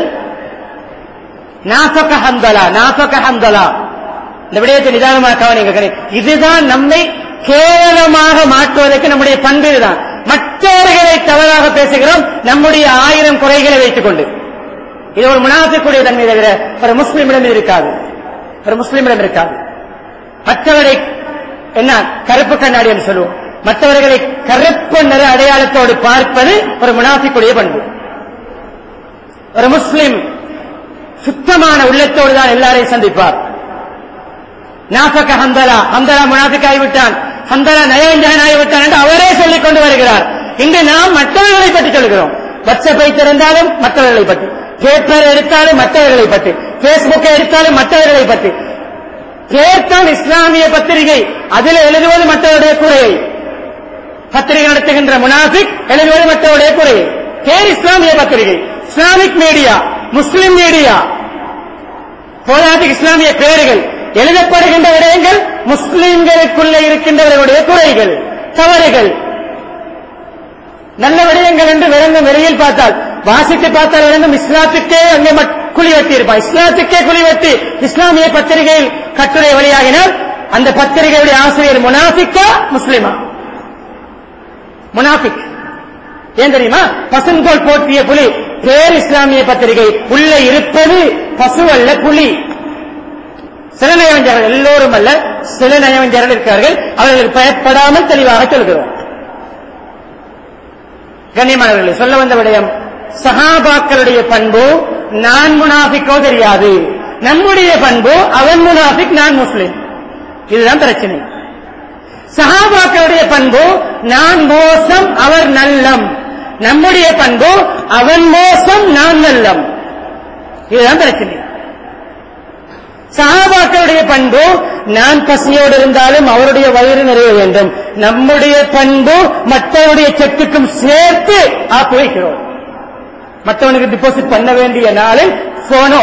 நாசக ஹந்தலா நாசக ஹந்தலா இந்த விடயத்தை நிதானமாக கவனிங்க இதுதான் நம்மை கேவலமாக மாற்றுவதற்கு நம்முடைய பண்பு இதுதான் மற்றவர்களை தவறாக பேசுகிறோம் நம்முடைய ஆயிரம் குறைகளை வைத்துக் கொண்டு இது ஒரு முனாஃபிக்குடைய தன்மை தவிர ஒரு முஸ்லிமிடம் இருக்காது ஒரு முஸ்லிமிடம் இருக்காது மற்றவரை என்ன கருப்பு கண்ணாடி என்று சொல்லுவோம் மற்றவர்களை கருப்பு நிற அடையாளத்தோடு பார்ப்பது ஒரு முனாஃபிக்குடைய பண்பு ஒரு முஸ்லிம் சுத்தமான உள்ளத்தோடு தான் எல்லாரையும் சந்திப்பார் நாசக ஹந்தலா ஹந்தலா முனாஃபிக் ஆகிவிட்டான் ஹந்தலா நயவஞ்சகன் ஆகிவிட்டான் என்று அவரே சொல்லிக் கொண்டு வருகிறார் இங்கு நாம் மற்றவர்களை பற்றி சொல்கிறோம் வாட்ஸ்அப்பை திறந்தாலும் மற்றவர்களை பற்றி பேப்பர் எடுத்தாலும் மற்றவர்களை பற்றி பேஸ்புக்கை எடுத்தாலும் மற்றவர்களை பற்றி பேர்தான் இஸ்லாமிய பத்திரிகை அதில் எழுதுவது மற்றவருடைய குறையை பத்திரிகை நடத்துகின்ற முனாஃபிக் எழுதுவது மற்றவருடைய குறையை பேர் இஸ்லாமிய பத்திரிகை இஸ்லாமிக் மீடியா முஸ்லிம் மீடியா போதாது இஸ்லாமிய பெயர்கள் எழுதப்படுகின்ற விடயங்கள் முஸ்லிம்களுக்குள்ளே இருக்கின்றவர்களுடைய குறைகள் தவறுகள் நல்ல விடயங்கள் என்று விளங்கும் வெளியில் பார்த்தால் வாசித்து பார்த்தால் விளங்கும் இஸ்லாத்துக்கே அங்கே குழி வெட்டி இருப்பான் இஸ்லாத்துக்கே குழி வெட்டி இஸ்லாமிய பத்திரிகையில் கட்டுரை வெளியாகினால் அந்த பத்திரிகையுடைய ஆசிரியர் முனாஃபிக்கா முஸ்லிமா முனாஃபிக் ஏன் தெரியுமா பசுங்கோல் போற்றிய புலி பேர் இஸ்லாமிய பத்திரிகை உள்ளே இருப்பது பசு அல்ல புலி சில நயவஞ்சர்கள் எல்லோரும் அல்ல சில நயவஞ்சர்கள் இருக்கிறார்கள் அவர்களுக்கு பயப்படாமல் தெளிவாக சொல்கிறோம் கண்ணியமானவர்களே சொல்ல வந்த விடயம் சஹாபாக்களுடைய பண்பு நான் முனாஃபிக்கோ தெரியாது நம்முடைய பண்பு அவன் முனாஃபிக் நான் முஸ்லிம் இதுதான் பிரச்சனை சஹாபாக்களுடைய பண்பு நான் மோசம் அவர் நல்லம் நம்முடைய பண்பு அவன் மோசம் நான் நல்லம் இதுதான் பிரச்சனை சஹாபாக்களுடைய பண்பு நான் பசியோடு இருந்தாலும் அவருடைய வயிறு நிறைய வேண்டும் நம்முடைய பண்பு மற்றவருடைய செக்குக்கும் சேர்த்து ஆப்பு வைக்கிறோம் மற்றவனுக்கு டிபாசிட் பண்ண வேண்டிய நாளில் போனோ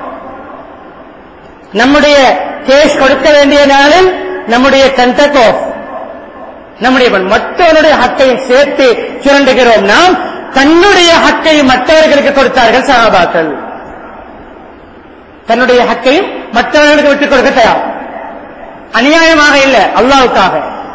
நம்முடைய கேஷ் கொடுக்க வேண்டிய நாளில் நம்முடைய கண்டக்ட் ஆஃப் நம்முடைய மற்றவனுடைய ஹக்கை சேர்த்து சுரண்டுகிறோம் நாம் தன்னுடைய ஹக்கை மற்றவர்களுக்கு கொடுத்தார்கள் சகாபாக்கள் தன்னுடைய ஹக்கையும் மற்றவர்களுக்கு விட்டுக் கொடுக்க தயார் அநியாயமாக இல்லை அல்லாவுக்காக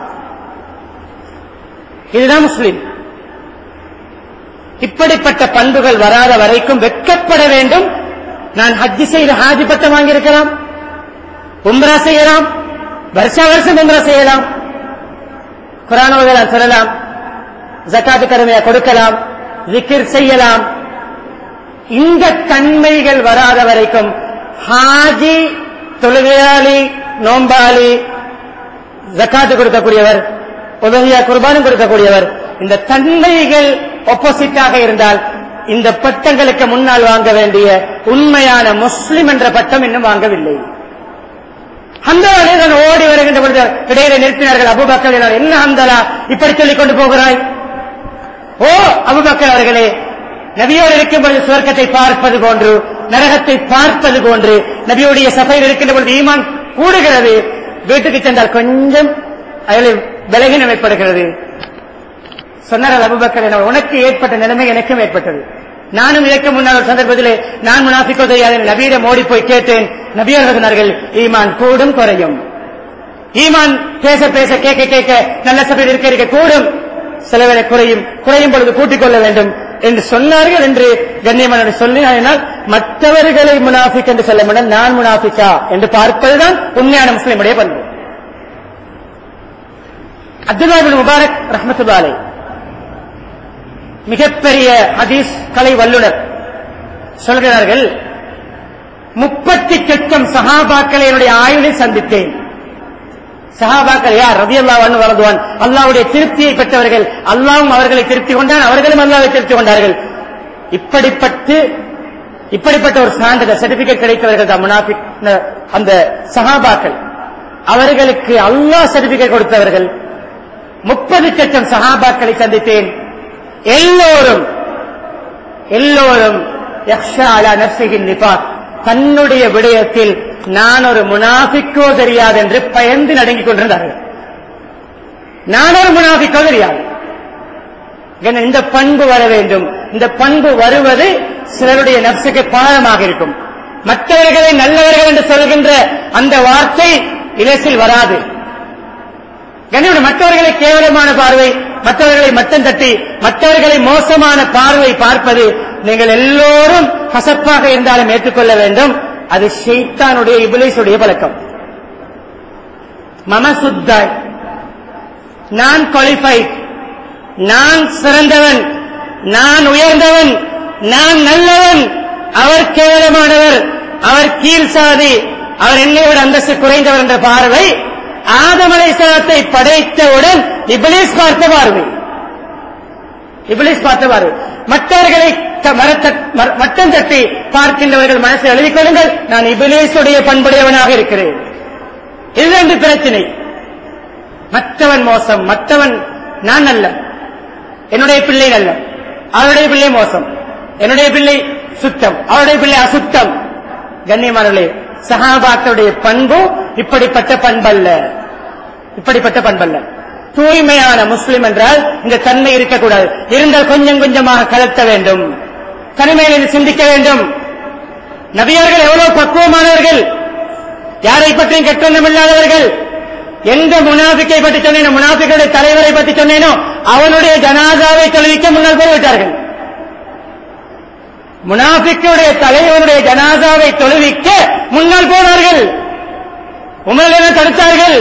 இதுதான் முஸ்லிம் இப்படிப்பட்ட பண்புகள் வராத வரைக்கும் வெட்கப்பட வேண்டும் நான் ஹஜ்ஜி செய்து ஹாஜி பட்டம் வாங்கியிருக்கலாம் உம்ரா செய்யலாம் வருஷா வருஷம் உம்ரா செய்யலாம் குரான் ஓதலாம் சொல்லலாம் ஜக்காத்து கருமையா கொடுக்கலாம் விக்கிர் செய்யலாம் இந்த தன்மைகள் வராத வரைக்கும் ஹாஜி தொழுகையாளி நோம்பாளி ஜக்காத்து கொடுக்கக்கூடியவர் உதவியா குர்பானும் கொடுக்கக்கூடியவர் இந்த தன்மைகள் ஒப்போசிட்டாக இருந்தால் இந்த பட்டங்களுக்கு முன்னால் வாங்க வேண்டிய உண்மையான முஸ்லிம் என்ற பட்டம் இன்னும் வாங்கவில்லை அந்த நான் ஓடி வருகின்ற பொழுது இடையில நிறுத்தினார்கள் அபுபக்கர் என்ன அந்தலா இப்படி சொல்லிக் கொண்டு போகிறாய் ஓ அபுபக்கர் அவர்களே நபியோடு இருக்கும் பொழுது சுவர்க்கத்தை பார்ப்பது போன்று நரகத்தை பார்ப்பது போன்று நபியோடைய சபையில் இருக்கின்ற பொழுது ஈமான் கூடுகிறது வீட்டுக்கு சென்றால் கொஞ்சம் அதில் விலகினம் ஏற்படுகிறது சொன்னார்கள் அபுபக்கர் என உனக்கு ஏற்பட்ட நிலைமை எனக்கும் ஏற்பட்டது நானும் இதற்கு முன்னால் ஒரு சந்தர்ப்பத்திலே நான் முனாஃபிக்கோ தெரியாது நபியிடம் ஓடி போய் கேட்டேன் நபியர்கள் சொன்னார்கள் ஈமான் கூடும் குறையும் ஈமான் பேச பேச கேட்க கேட்க நல்ல சபையில் இருக்க இருக்க கூடும் சில வேளை குறையும் குறையும் பொழுது கூட்டிக் கொள்ள வேண்டும் என்று சொன்னார்கள் என்று கண்ணியமான சொல்லினால் மற்றவர்களை முனாஃபிக் என்று சொல்ல முடியும் நான் முனாஃபிக்கா என்று பார்ப்பதுதான் உண்மையான முஸ்லிமுடைய பண்பு அப்துல்லா இப்னு முபாரக் ரஹ்மத்துல்லாஹி அலைஹி மிகப்பெரிய ஹதீஸ் கலை வல்லுனர் சொல்கிறார்கள் முப்பத்தி கெட்டம் சஹாபாக்களை என்னுடைய ஆயுளில் சந்தித்தேன் சஹாபாக்கள் யார் ரதி அல்லா வரதுவான் அல்லாவுடைய திருப்தியை பெற்றவர்கள் அல்லாவும் அவர்களை திருப்தி கொண்டான் அவர்களும் அல்லாவை திருப்தி கொண்டார்கள் இப்படிப்பட்டு இப்படிப்பட்ட ஒரு சான்றிதழ் சர்டிபிகேட் கிடைத்தவர்கள் தான் முனாஃபிக் அந்த சஹாபாக்கள் அவர்களுக்கு அல்லாஹ் சர்டிபிகேட் கொடுத்தவர்கள் முப்பது லட்சம் சஹாபாக்களை சந்தித்தேன் எல்லோரும் எல்லோரும் யக்ஷா அலா நர்சிகின் நிபாத் தன்னுடைய விடயத்தில் நான் ஒரு முனாஃபிக்கோ தெரியாது என்று பயந்து நடுங்கிக் கொண்டிருந்தார்கள் நான் ஒரு முனாஃபிக்கோ தெரியாது என்ன, இந்த பண்பு வர வேண்டும் இந்த பண்பு வருவது சிலருடைய நப்சுக்கு பாதமாக இருக்கும் மற்றவர்களை நல்லவர்கள் என்று சொல்கின்ற அந்த வார்த்தை இலசில் வராது கண்ணியோட மற்றவர்களை கேவலமான பார்வை மற்றவர்களை மட்டம் தட்டி மற்றவர்களை மோசமான பார்வை பார்ப்பது நீங்கள் எல்லோரும் கசப்பாக இருந்தாலும் ஏற்றுக்கொள்ள வேண்டும் அது ஷெய்தானுடைய இபிலிசுடைய பழக்கம் மமசுத்தாய் நான் குவாலிஃபைட் நான் சிறந்தவன் நான் உயர்ந்தவன் நான் நல்லவன் அவர் கேவலமானவர் அவர் கீழ் சாதி அவர் என்னை விட அந்தஸ்து குறைந்தவர் என்ற பார்வை ஆதமலை சலத்தை படைத்தவுடன் இபிலிஸ் பார்த்த பார்வை இபிலிஸ் பார்த்த பார்வை மற்றவர்களை த- மரத்த- மர- மட்டம் தட்டி பார்க்கின்றவர்கள் மனசை எழுதிக் கொள்ளுங்கள் நான் இபிலிசுடைய பண்புடையவனாக இருக்கிறேன் இதுதான் இந்த பிரச்சனை மற்றவன் மோசம் மற்றவன் நான் நல்ல என்னுடைய பிள்ளை நல்ல அவருடைய பிள்ளை மோசம் என்னுடைய பிள்ளை சுத்தம் அவருடைய பிள்ளை அசுத்தம் கண்ணியமானவர்களே சஹாபாக்களுடைய பண்பு இப்படிப்பட்ட பண்பல்ல இப்படிப்பட்ட பண்பல்ல தூய்மையான முஸ்லிம் என்றால் இந்த தன்மை இருக்கக்கூடாது இருந்தால் கொஞ்சம் கொஞ்சமாக கலத்த வேண்டும் தனிமையில் சிந்திக்க வேண்டும் நபியர்கள் எவ்வளவு பக்குவமானவர்கள் யாரை பற்றியும் கெட்டெண்ணம் இல்லாதவர்கள் எந்த முனாஃபிக்கை பற்றி சொன்னேனோ முனாஃபிக்குடைய தலைவரை பற்றி சொன்னேனோ அவனுடைய ஜனாதாவை தொழுவிக்க முன்னால் போய்விட்டார்கள் முனாஃபிக்குடைய தலைவனுடைய ஜனாதாவை தொழுவிக்க முன்னால் போனார்கள் உமரெல்லாம் தடுத்தார்கள்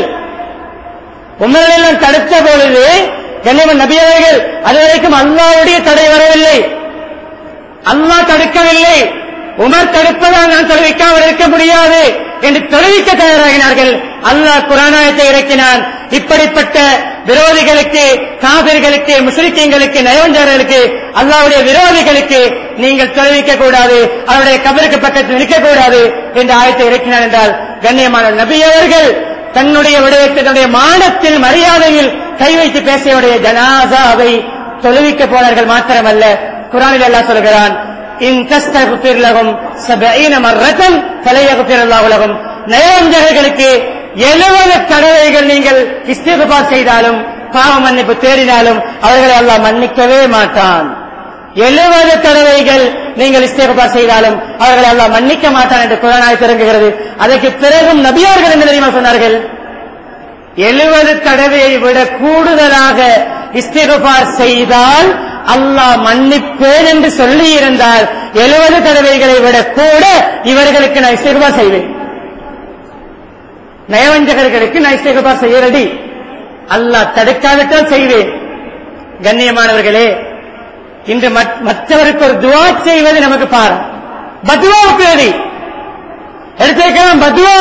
உமரெல்லாம் தடுத்த பொழுது கண்ணியமன் நபியவர்கள் அதுவரைக்கும் அல்லாவுடைய தடை வரவில்லை அல்லாஹ் தடுக்கவில்லை உமர் தடுப்பதால் நான் தொழுவிக்காமல் இருக்க முடியாது என்று தொழுவிக்க தயாராகினார்கள் அல்லாஹ் குரானாயத்தை இறக்கினான் இப்படிப்பட்ட விரோதிகளுக்கு காவிர்களுக்கு முஸ்லிக்கீங்களுக்கு நயவஞ்சாரர்களுக்கு அல்லாவுடைய விரோதிகளுக்கு நீங்கள் தொழுவிக்க கூடாது அவருடைய கபருக்கு பக்கத்தில் நிற்க கூடாது என்று ஆயத்தை இறக்கினார் என்றால் கண்ணியமான நபியவர்கள் தன்னுடைய விடயத்தில் தன்னுடைய மானத்தில் மரியாதையில் கை வைத்து பேசியவுடைய ஜனாசாவை தொழுவிக்க போனார்கள் மாத்திரமல்ல குரானில் அல்லாஹ் சொல்கிறான் இன் தஸ்தகுபிர் லகும் சபீன மர்ரத்தன் ஃபலையகுபிர் அல்லாஹ் லகும் நயவஞ்சகர்களுக்கு எழுபது தடவைகள் நீங்கள் இஸ்திகுபார் செய்தாலும் பாவ மன்னிப்பு தேடினாலும் அவர்களை அல்லாஹ் மன்னிக்கவே மாட்டான் எழுபது தடவைகள் நீங்கள் இஸ்திகுபார் செய்தாலும் அவர்களை அல்லாஹ் மன்னிக்க மாட்டான் என்று குரானாய் திறங்குகிறது அதற்கு பிறகும் நபியார்கள் என்ன தெரியுமா சொன்னார்கள் எழுபது தடவையை விட கூடுதலாக இஸ்திகுபார் செய்தால் அல்லாஹ் மன்னிப்பேன் என்று சொல்லி இருந்தால் எழுபது தடவைகளை விட கூட இவர்களுக்கு நான் இஸ்திகுபார் செய்வேன் நயவஞ்சகர்களுக்கு நான் இஸ்திகுபார் செய்ய ரெடி அல்லாஹ் தடுக்காவிட்டால் செய்வேன் கண்ணியமானவர்களே இன்று மற்- மற்றவருக்கு ஒரு துவா செய்வது நமக்கு பாரம் பத்வாவுக்கு ரெடி எடுத்திருக்கலாம் பத்வா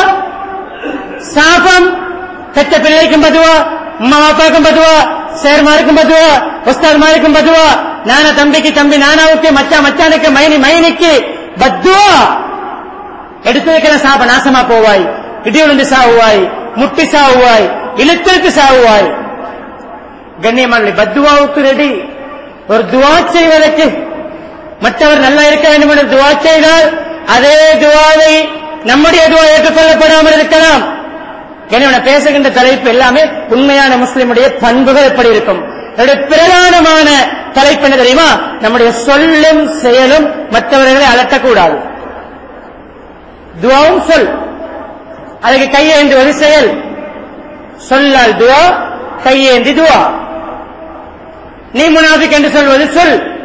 சாபம் பெற்ற பிள்ளைக்கும் பதுவா அம்மா அப்பாவுக்கும் பதுவா சேர்மாருக்கும் பதுவா உஸ்தாத்மாருக்கும் பதுவா நானா தம்பிக்கு தம்பி நானாவுக்கு மச்சா மச்சானுக்கு மைனி மைனிக்கு பத்துவா எடுத்திருக்கிற சாப நாசமா போவாய் இடி விழுந்து சாவுவாய் முட்டி சாவுவாய் இழுத்திற்கு சாவுவாய் கண்ணியமான பத்துவாவுக்கு ரெடி ஒரு துவா செய்வதற்கு மற்றவர் நல்லா இருக்க வேண்டும் என்று துவா செய்தால் அதே துவாவை நம்முடைய துவா ஏற்றுக்கொள்ளப்படாமல் இருக்கலாம் எனவே நான் பேசுகின்ற தலைப்பு எல்லாமே உண்மையான முஸ்லிமுடைய பண்புகள் எப்படி இருக்கும் என்னுடைய பிரதானமான தலைப்பு என்ன தெரியுமா நம்முடைய சொல்லும் செயலும் மற்றவர்களை அலட்டக்கூடாது துவாவும் சொல் அதுக்கு கையேந்துவது செயல் சொல்லால் துவா கையேந்தி துவா நீ முனாஃபிக் என்று சொல்வது சொல்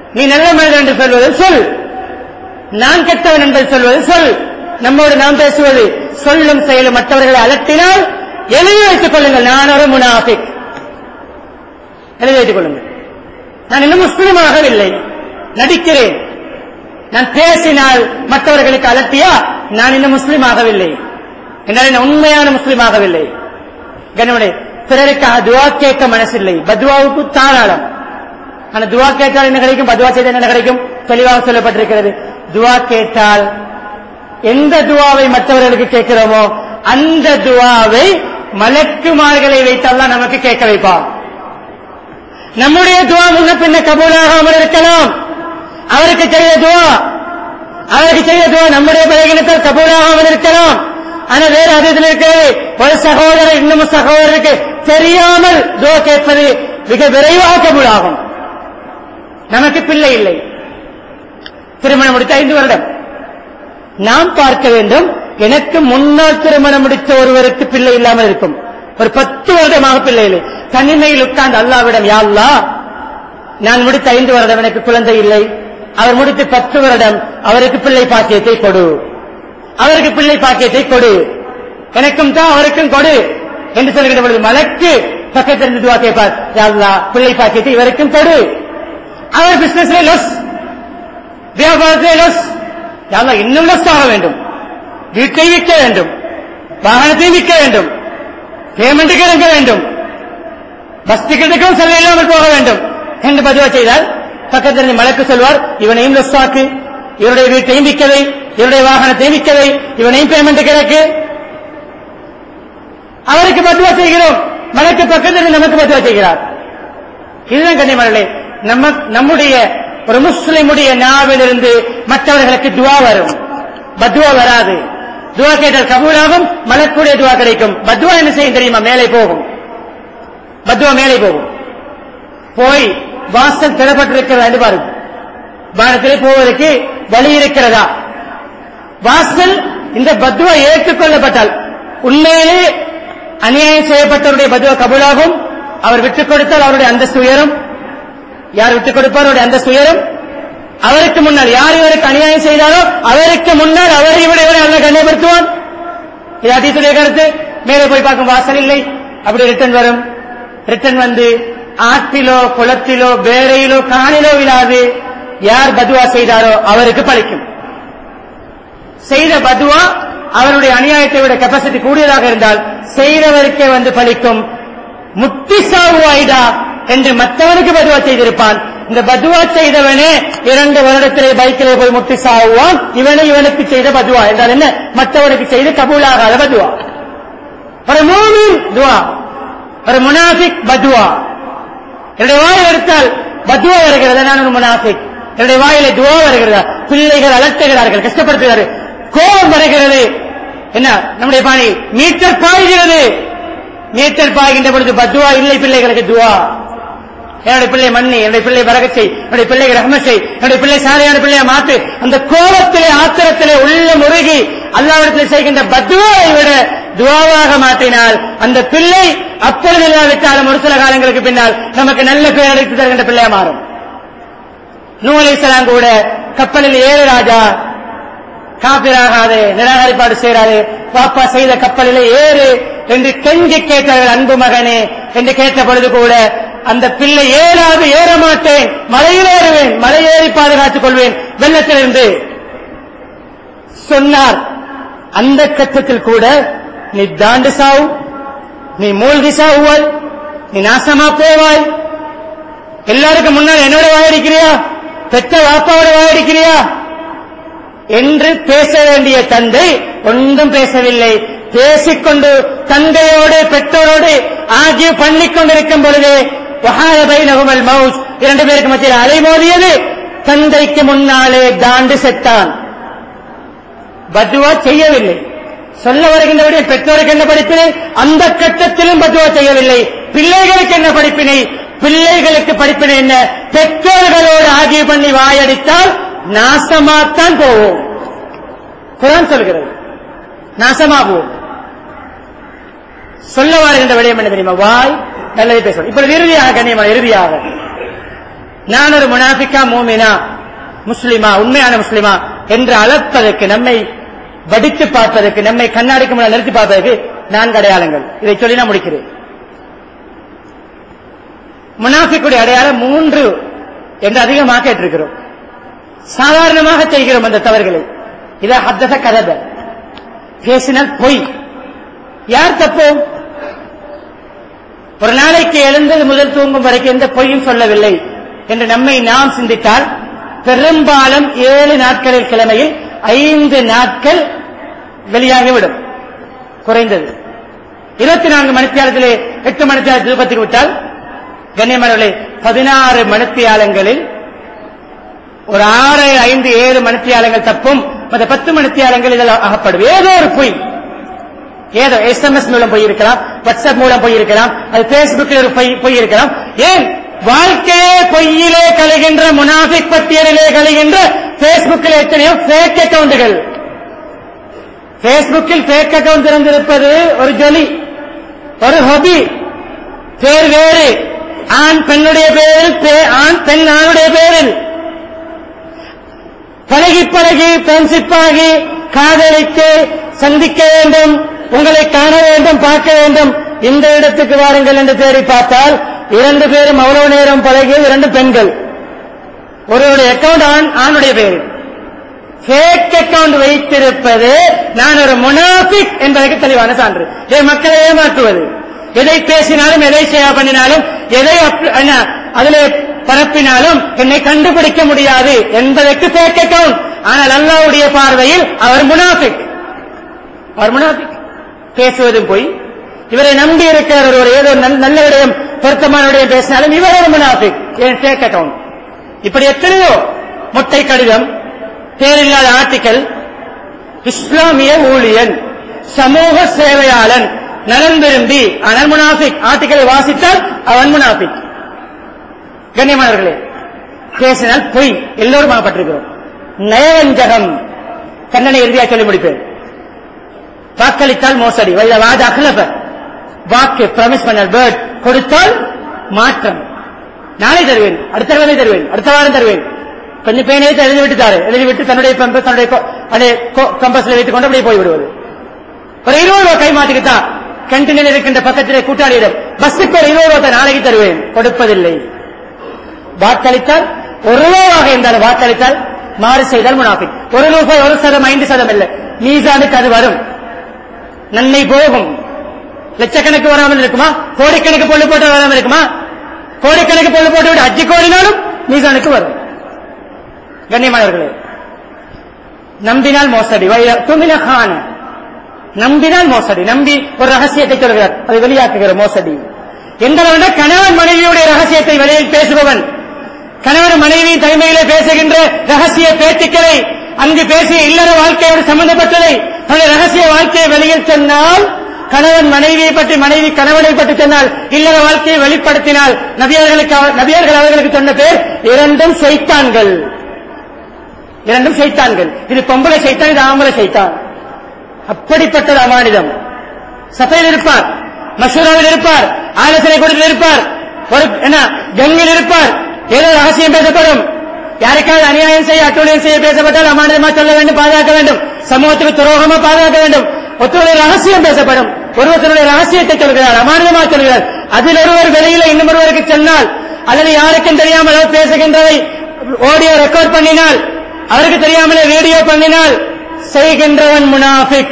நீ நல்ல மனிதன் என்று சொல்வது சொல் நான் கெட்டவன் என்பது சொல்வது சொல் நம்மோடு நாம் பேசுவது சொல்லும் செயலும் மற்றவர்களை அலட்டினால் எழுதி வைத்துக் கொள்ளுங்கள் நான் ஒரு முனாஃபிக் எழுதி வைத்துக் கொள்ளுங்கள் நான் இன்னும் முஸ்லிமாகவில்லை நடிக்கிறேன் நான் பேசினால் மற்றவர்களுக்கு அலட்டியா நான் இன்னும் முஸ்லீம் ஆகவில்லை என்னால் இன்னும் உண்மையான முஸ்லீம் ஆகவில்லை கண்ணுடைய பிறருக்காக துவா கேட்க மனசில்லை பத்வாவுக்கு தாராளம் ஆனா துவா கேட்டால் என்ன கிடைக்கும் பத்வா செய்தால் என்ன கிடைக்கும் தெளிவாக சொல்லப்பட்டிருக்கிறது துவா கேட்டால் எந்த துவாவை மற்றவர்களுக்கு கேட்கிறோமோ அந்த துவாவை மலக்குமார்களை வைத்தெல்லாம் நமக்கு கேட்க வைப்பான் நம்முடைய துவா முன்ன பின்ன கபூலாகாமல் இருக்கலாம் அவருக்கு செய்த துவா அவருக்கு செய்த துவா நம்முடைய பலகீனத்தால் கபூலாகாமல் இருக்கலாம் ஆனா வேற அதில் இருக்கிறது ஒரு சகோதரர் இன்னும் சகோதரருக்கு தெரியாமல் துவா கேட்பது மிக விரைவாக கபூலாகும் நமக்கு பிள்ளை இல்லை திருமணம் முடித்த ஐந்து வருடம் நாம் பார்க்க வேண்டும் எனக்கு முன்னால் திருமணம் முடித்த ஒருவருக்கு பிள்ளை இல்லாமல் இருக்கும் ஒரு பத்து வருடமாக பிள்ளை இல்லை தனிமையில் உட்கார்ந்து அல்லாவிடம் யாழ்லா நான் முடித்த ஐந்து வருடம் எனக்கு குழந்தை இல்லை அவர் முடித்து பத்து வருடம் அவருக்கு பிள்ளை பாக்கியத்தை கொடு அவருக்கு பிள்ளை பாக்கியத்தை கொடு எனக்கும் தான் அவருக்கும் கொடு என்று சொல்கிற பொழுது மலக்கு பக்கத்திலிருந்து துவா கேட்பார் யாழ்லா பிள்ளை பாக்கியத்தை இவருக்கும் கொடு அவர் பிசினஸ்ல லொஸ் வியாபாரத்திலே லொஸ் யாழ்லா இன்னும் லொஸ் ஆக வேண்டும் வீட்டை விற்க வேண்டும் வாகனத்தை விற்க வேண்டும் பேமெண்ட்டுக்கு இறங்க வேண்டும் பஸ் டிக்கெட்டுக்கும் செல்ல இல்லாமல் போக வேண்டும் என்று பதிவா செய்தால் பக்கத்தில் மலக்கு சொல்வார் இவனையும் லொஸ்டாக்கு இவருடைய வீட்டையும் விற்கவை இவருடைய வாகனத்தையும் விற்கவை இவனையும் பேமெண்ட் கிடக்கு அவருக்கு பத்துவா செய்கிறோம் மலக்கு பக்கத்தில் நமக்கு பத்துவா செய்கிறார் இதுதான் கண்ணியமரலே நம்ம நம்முடைய ஒரு முஸ்லிமுடைய நாவிலிருந்து மற்றவர்களுக்கு துவா வரும் பத்வா வராது துவா கேட்டால் கபூலாகும் மலக்குடைய துவா கிடைக்கும் பத்வா என்ன செய்யும் தெரியுமா மேலே போகும் பத்வா மேலே போகும் போய் வாசல் திறப்பட்டிருக்கிறதா என்று பாருங்க வானத்திலே போவதற்கு வழி இருக்கிறதா வாசல் இந்த பத்வா ஏற்றுக்கொள்ளப்பட்டால் உண்மையிலே அநியாயம் செய்யப்பட்டவருடைய பத்வா கபூலாகும் அவர் விட்டுக் கொடுத்தால் அவருடைய அந்தஸ்து உயரும் யார் விட்டுக் கொடுப்பார் அவருடைய அந்தஸ்து உயரும் அவருக்கு முன்னால் யார் இவருக்கு அநியாயம் செய்தாரோ அவருக்கு முன்னால் அவரை விட இவரை அல்ல கண்ணியப்படுத்துவான் இது அதீத்துடைய கருத்து மேலே போய் பார்க்கும் வாசல் இல்லை அப்படி ரிட்டர்ன் வரும் ரிட்டர்ன் வந்து ஆற்றிலோ குளத்திலோ வேரையிலோ காணிலோ விழாது யார் பதுவா செய்தாரோ அவருக்கு பலிக்கும் செய்த பதுவா அவருடைய அநியாயத்தை விட கெப்பாசிட்டி கூடியதாக இருந்தால் செய்தவருக்கே வந்து பலிக்கும் முத்தி சாவுவாய்டா என்று மற்றவனுக்கு பதுவா செய்திருப்பான் இந்த பதுவா செய்தவனே இரண்டு வருடத்திலே பைக்கிலே போய் முட்டி சாவுவான் இவனை இவனுக்கு செய்த பதுவா என்றால் என்ன மற்றவனுக்கு செய்து கபூலாகாத பதுவா ஒரு மூமின் துவா ஒரு முனாஃபிக் பதுவா என்னுடைய வாயில் எடுத்தால் பதுவா வருகிறதா நான் ஒரு முனாஃபிக் என்னுடைய வாயில துவா வருகிறதா பிள்ளைகள் அலட்டுகிறார்கள் கஷ்டப்படுத்துகிறார்கள் கோபம் வருகிறது என்ன நம்முடைய பாணி மீட்டர் பாய்கிறது மீட்டர் பாய்கின்ற பொழுது பத்துவா இல்லை பிள்ளைகளுக்கு துவா என்னுடைய பிள்ளை மண்ணி என்னுடைய பிள்ளை வரகச்சை என்னுடைய பிள்ளை ரஹ்மச்சை என்னுடைய பிள்ளை சாலையான பிள்ளைய மாத்து அந்த கோபத்திலே ஆத்திரத்திலே உள்ள முருகி அல்லாவிடத்தில் செய்கின்ற பத்துவாவை விட துவாவாக மாற்றினால் அந்த பிள்ளை அப்பொழுது இல்லாவிட்டாலும் ஒரு சில காலங்களுக்கு பின்னால் நமக்கு நல்ல பெயர் அடைத்து தருகின்ற பிள்ளையா மாறும் நூலை கூட கப்பலில் ஏழு ராஜா காப்பிராகாது நிராகரிப்பாடு செய்கிறாரு பாப்பா செய்த கப்பலிலே ஏறு என்று கெஞ்சி கேட்டார்கள் அன்பு மகனே என்று கேட்ட பொழுது கூட அந்த பிள்ளை ஏறாது ஏற மாட்டேன் மலையில் ஏறுவேன் மலை ஏறி பாதுகாத்துக் கொள்வேன் வெள்ளத்திலிருந்து சொன்னார் அந்த கட்டத்தில் கூட நீ தாண்டு சாவு நீ மூழ்கி சாவுவாய் நீ நாசமா போவாய் எல்லாருக்கும் முன்னால் என்னோட வாயடிக்கிறியா பெற்ற வாப்பாவோட வாயடிக்கிறியா என்று பேச வேண்டிய தந்தை ஒன்றும் பேசவில்லை பேசிக்கொண்டு தந்தையோடு பெற்றோரோடு ஆகிய பண்ணிக் கொண்டிருக்கும் பொழுது வஹாயபை நகுமல் மவுஸ் இரண்டு பேருக்கு மத்தியில் அலைமோதியது தந்தைக்கு முன்னாலே தாண்டு செத்தான் பத்துவா செய்யவில்லை சொல்ல வருகின்றபடி பெற்றோருக்கு என்ன படிப்பினை அந்த கட்டத்திலும் பத்துவா செய்யவில்லை பிள்ளைகளுக்கு என்ன படிப்பினை பிள்ளைகளுக்கு படிப்பினை என்ன பெற்றோர்களோடு ஆகிய பண்ணி வாயடித்தால் நாசமாத்தான் போவோம் குரான் சொல்கிறது நாசமா போவோம் சொல்ல வருகின்ற விடயம் என்ன தெரியுமா வாய் நல்லது பேசணும் இப்பொழுது இறுதியாக கண்ணியமான இறுதியாக நான் ஒரு முனாஃபிக்கா மூமினா முஸ்லிமா உண்மையான முஸ்லிமா என்று அளப்பதற்கு நம்மை வடித்து பார்ப்பதற்கு நம்மை கண்ணாடிக்கு முன்னால் நிறுத்தி பார்ப்பதற்கு நான்கு அடையாளங்கள் இதை சொல்லி நான் முடிக்கிறேன் முனாஃபிக்குடைய அடையாளம் மூன்று என்று அதிகமாக கேட்டிருக்கிறோம் சாதாரணமாக செய்கிறோம் அந்த தவறுகளை இதை ஹத்தத கதத பேசினால் பொய் யார் தப்போம் ஒரு நாளைக்கு எழுந்தது முதல் தூங்கும் வரைக்கும் எந்த பொய்யும் சொல்லவில்லை என்று நம்மை நாம் சிந்தித்தால் பெரும்பாலும் ஏழு நாட்களில் கிழமையில் ஐந்து நாட்கள் வெளியாகிவிடும் குறைந்தது இருபத்தி நான்கு மணித்தியாலத்திலே எட்டு மணித்தியால திருப்பத்தில் விட்டால் கண்ணியமானவர்களே பதினாறு மணித்தியாலங்களில் ஒரு ஆறு ஐந்து ஏழு மணித்தியாலங்கள் தப்பும் மற்ற பத்து மணித்தியாலங்கள் இதில் அகப்படும் ஏதோ ஒரு பொய் ஏதோ எஸ்எம்எஸ் மூலம் போயிருக்கலாம் வாட்ஸ்அப் மூலம் போயிருக்கலாம் அது பேஸ்புக்கில் ஒரு பொய் பொய் இருக்கலாம் ஏன் வாழ்க்கையே பொய்யிலே கலைகின்ற முனாஃபிக் பட்டியலிலே கலைகின்ற பேஸ்புக்கில் எத்தனையோ ஃபேக் அக்கவுண்டுகள் பேஸ்புக்கில் ஃபேக் அக்கவுண்ட் திறந்திருப்பது ஒரு ஜொலி ஒரு ஹொபி பேர் வேறு ஆண் பெண்ணுடைய பேரில் பே- ஆண் பெண் ஆணுடைய பேரில் பழகி பழகி ஃப்ரெண்ட்ஷிப்பாகி காதலித்து சந்திக்க வேண்டும் உங்களை காண வேண்டும் பார்க்க வேண்டும் இந்த இடத்துக்கு வாருங்கள் என்று தேடி பார்த்தால் இரண்டு பேரும் அவ்வளவு நேரம் பழகிய இரண்டு பெண்கள் ஒருவருடைய அக்கவுண்ட் ஆண் ஆணுடைய பேர் ஃபேக் அக்கவுண்ட் வைத்திருப்பது நான் ஒரு முனாஃபிக் என்பதற்கு தெளிவான சான்று இதை மக்களை ஏமாற்றுவது எதை பேசினாலும் எதை ஷேர் பண்ணினாலும் எதை அப்- என்ன, அதிலே பரப்பினாலும் என்னை கண்டுபிடிக்க முடியாது என்பதற்கு ஃபேக் அக்கவுண்ட் ஆனால் அல்லாவுடைய பார்வையில் அவர் முனாஃபிக் அவர் முனாஃபிக் பேசுவதும் போய் இவரை நம்பி இருக்கிற ஒருவர் ஏதோ நல்ல- நல்ல விடயம் பொருத்தமான விடயம் பேசினாலும் இவர் ஒரு முனாஃபிக் என் ஃபேக் அக்கவுண்ட் இப்படி எத்தனையோ முட்டை கடிதம் பேரில்லாத ஆர்டிக்கல் இஸ்லாமிய ஊழியன் சமூக சேவையாளன் நலன் விரும்பி ஆனால் முனாஃபிக் ஆர்டிக்கலை வாசித்தால் அவன் முனாஃபிக் கண்ணியமானவர்களே பேசினால் பொய் எல்லோரும் ஆகப்பட்டிருக்கிறோம் நயவஞ்சகம் கண்ணனை இறுதியாக சொல்லி முடிப்பேன் வாக்களித்தால் மோசடி வைத வாத அகலப வாக்கு பிரமிஸ் பண்ணால் பேர்ட் கொடுத்தால் மாற்றம் நாளை தருவேன் அடுத்த தடவை தருவேன் அடுத்த வாரம் தருவேன் கொஞ்சம் பேனை எழுதி விட்டுத்தாரு எழுதி விட்டு தன்னுடைய பம்ப- தன்னுடைய கொ- அதே கம்பஸ்ல வைத்துக் கொண்டு அப்படியே போய் விடுவது ஒரு இருபது ரூபாய் கை மாத்திக்கிட்டா கேன்டீனில் இருக்கின்ற பக்கத்திலே கூட்டாளியிடம் பஸ்ஸுக்கு ஒரு இருபது ரூபாய் நாளைக்கு தருவேன் கொடுப்பதில்லை வாக்களித்தால் ஒரு ரூபாவாக இருந்தாலும் வாக்களித்தால் மாறு செய்தால் முனாஃபிக் ஒரு ரூபாய் ஒரு சதம் ஐந்து சதம் இல்லை மீசானுக்கு அது வரும் நன்மை போகும் லட்சக்கணக்கு வராமல் இருக்குமா கோடிக்கணக்கு பொண்ணு போட்டு வராமல் இருக்குமா கோடிக்கணக்கு பொண்ணு போட்டு விட்டு அஜி கோடினாலும் மீசானுக்கு வரும் கண்ணியமானவர்களே நம்பினால் மோசடி வை- துமின கான நம்பினால் மோசடி நம்பி ஒரு ரகசியத்தை சொல்கிறார் அதை வெளியாக்குகிற மோசடி எங்களை விட கணவன் மனைவியுடைய ரகசியத்தை வெளியில் பேசுபவன் கணவன் மனைவி தனிமையிலே பேசுகின்ற ரகசிய பேச்சுக்களை அங்கு பேசிய இல்லற வாழ்க்கையோடு சம்பந்தப்பட்டதை அந்த ரகசிய வாழ்க்கையை வெளியில் சொன்னால் கணவன் மனைவியை பற்றி மனைவி கணவனை பற்றி சொன்னால் இல்லற வாழ்க்கையை வெளிப்படுத்தினால் நபியர்களுக்கு அவ- நபியர்கள் அவர்களுக்கு சொன்ன பேர் இரண்டும் செய்தான்கள் இரண்டும் செய்தான்கள் இது பொம்பளை செய்தான் இது ஆம்பளை செய்தான் அப்படிப்பட்டது அமானிதம் சபையில் இருப்பார் மசூராவில் இருப்பார் ஆலோசனை கூடத்தில் இருப்பார் ஒரு என்ன கங்கில் இருப்பார் ஏதோ ரகசியம் பேசப்படும் யாருக்காவது அநியாயம் செய்ய அட்டூழியம் செய்ய பேசப்பட்டால் அமானிதமா சொல்ல வேண்டும் பாதுகாக்க வேண்டும் சமூகத்துக்கு துரோகமா பாதுகாக்க வேண்டும் ஒருத்தருடைய ரகசியம் பேசப்படும் ஒருவருடைய ரகசியத்தை சொல்கிறார் அமானிதமா சொல்கிறார் அதில் ஒருவர் வெளியில இன்னும் ஒருவருக்கு சொன்னால் அல்லது யாருக்கும் தெரியாமல் அவர் பேசுகின்றதை ஆடியோ ரெக்கார்ட் பண்ணினால் அவருக்கு தெரியாமலே வீடியோ பண்ணினால் செய்கின்றவன் முனாஃபிக்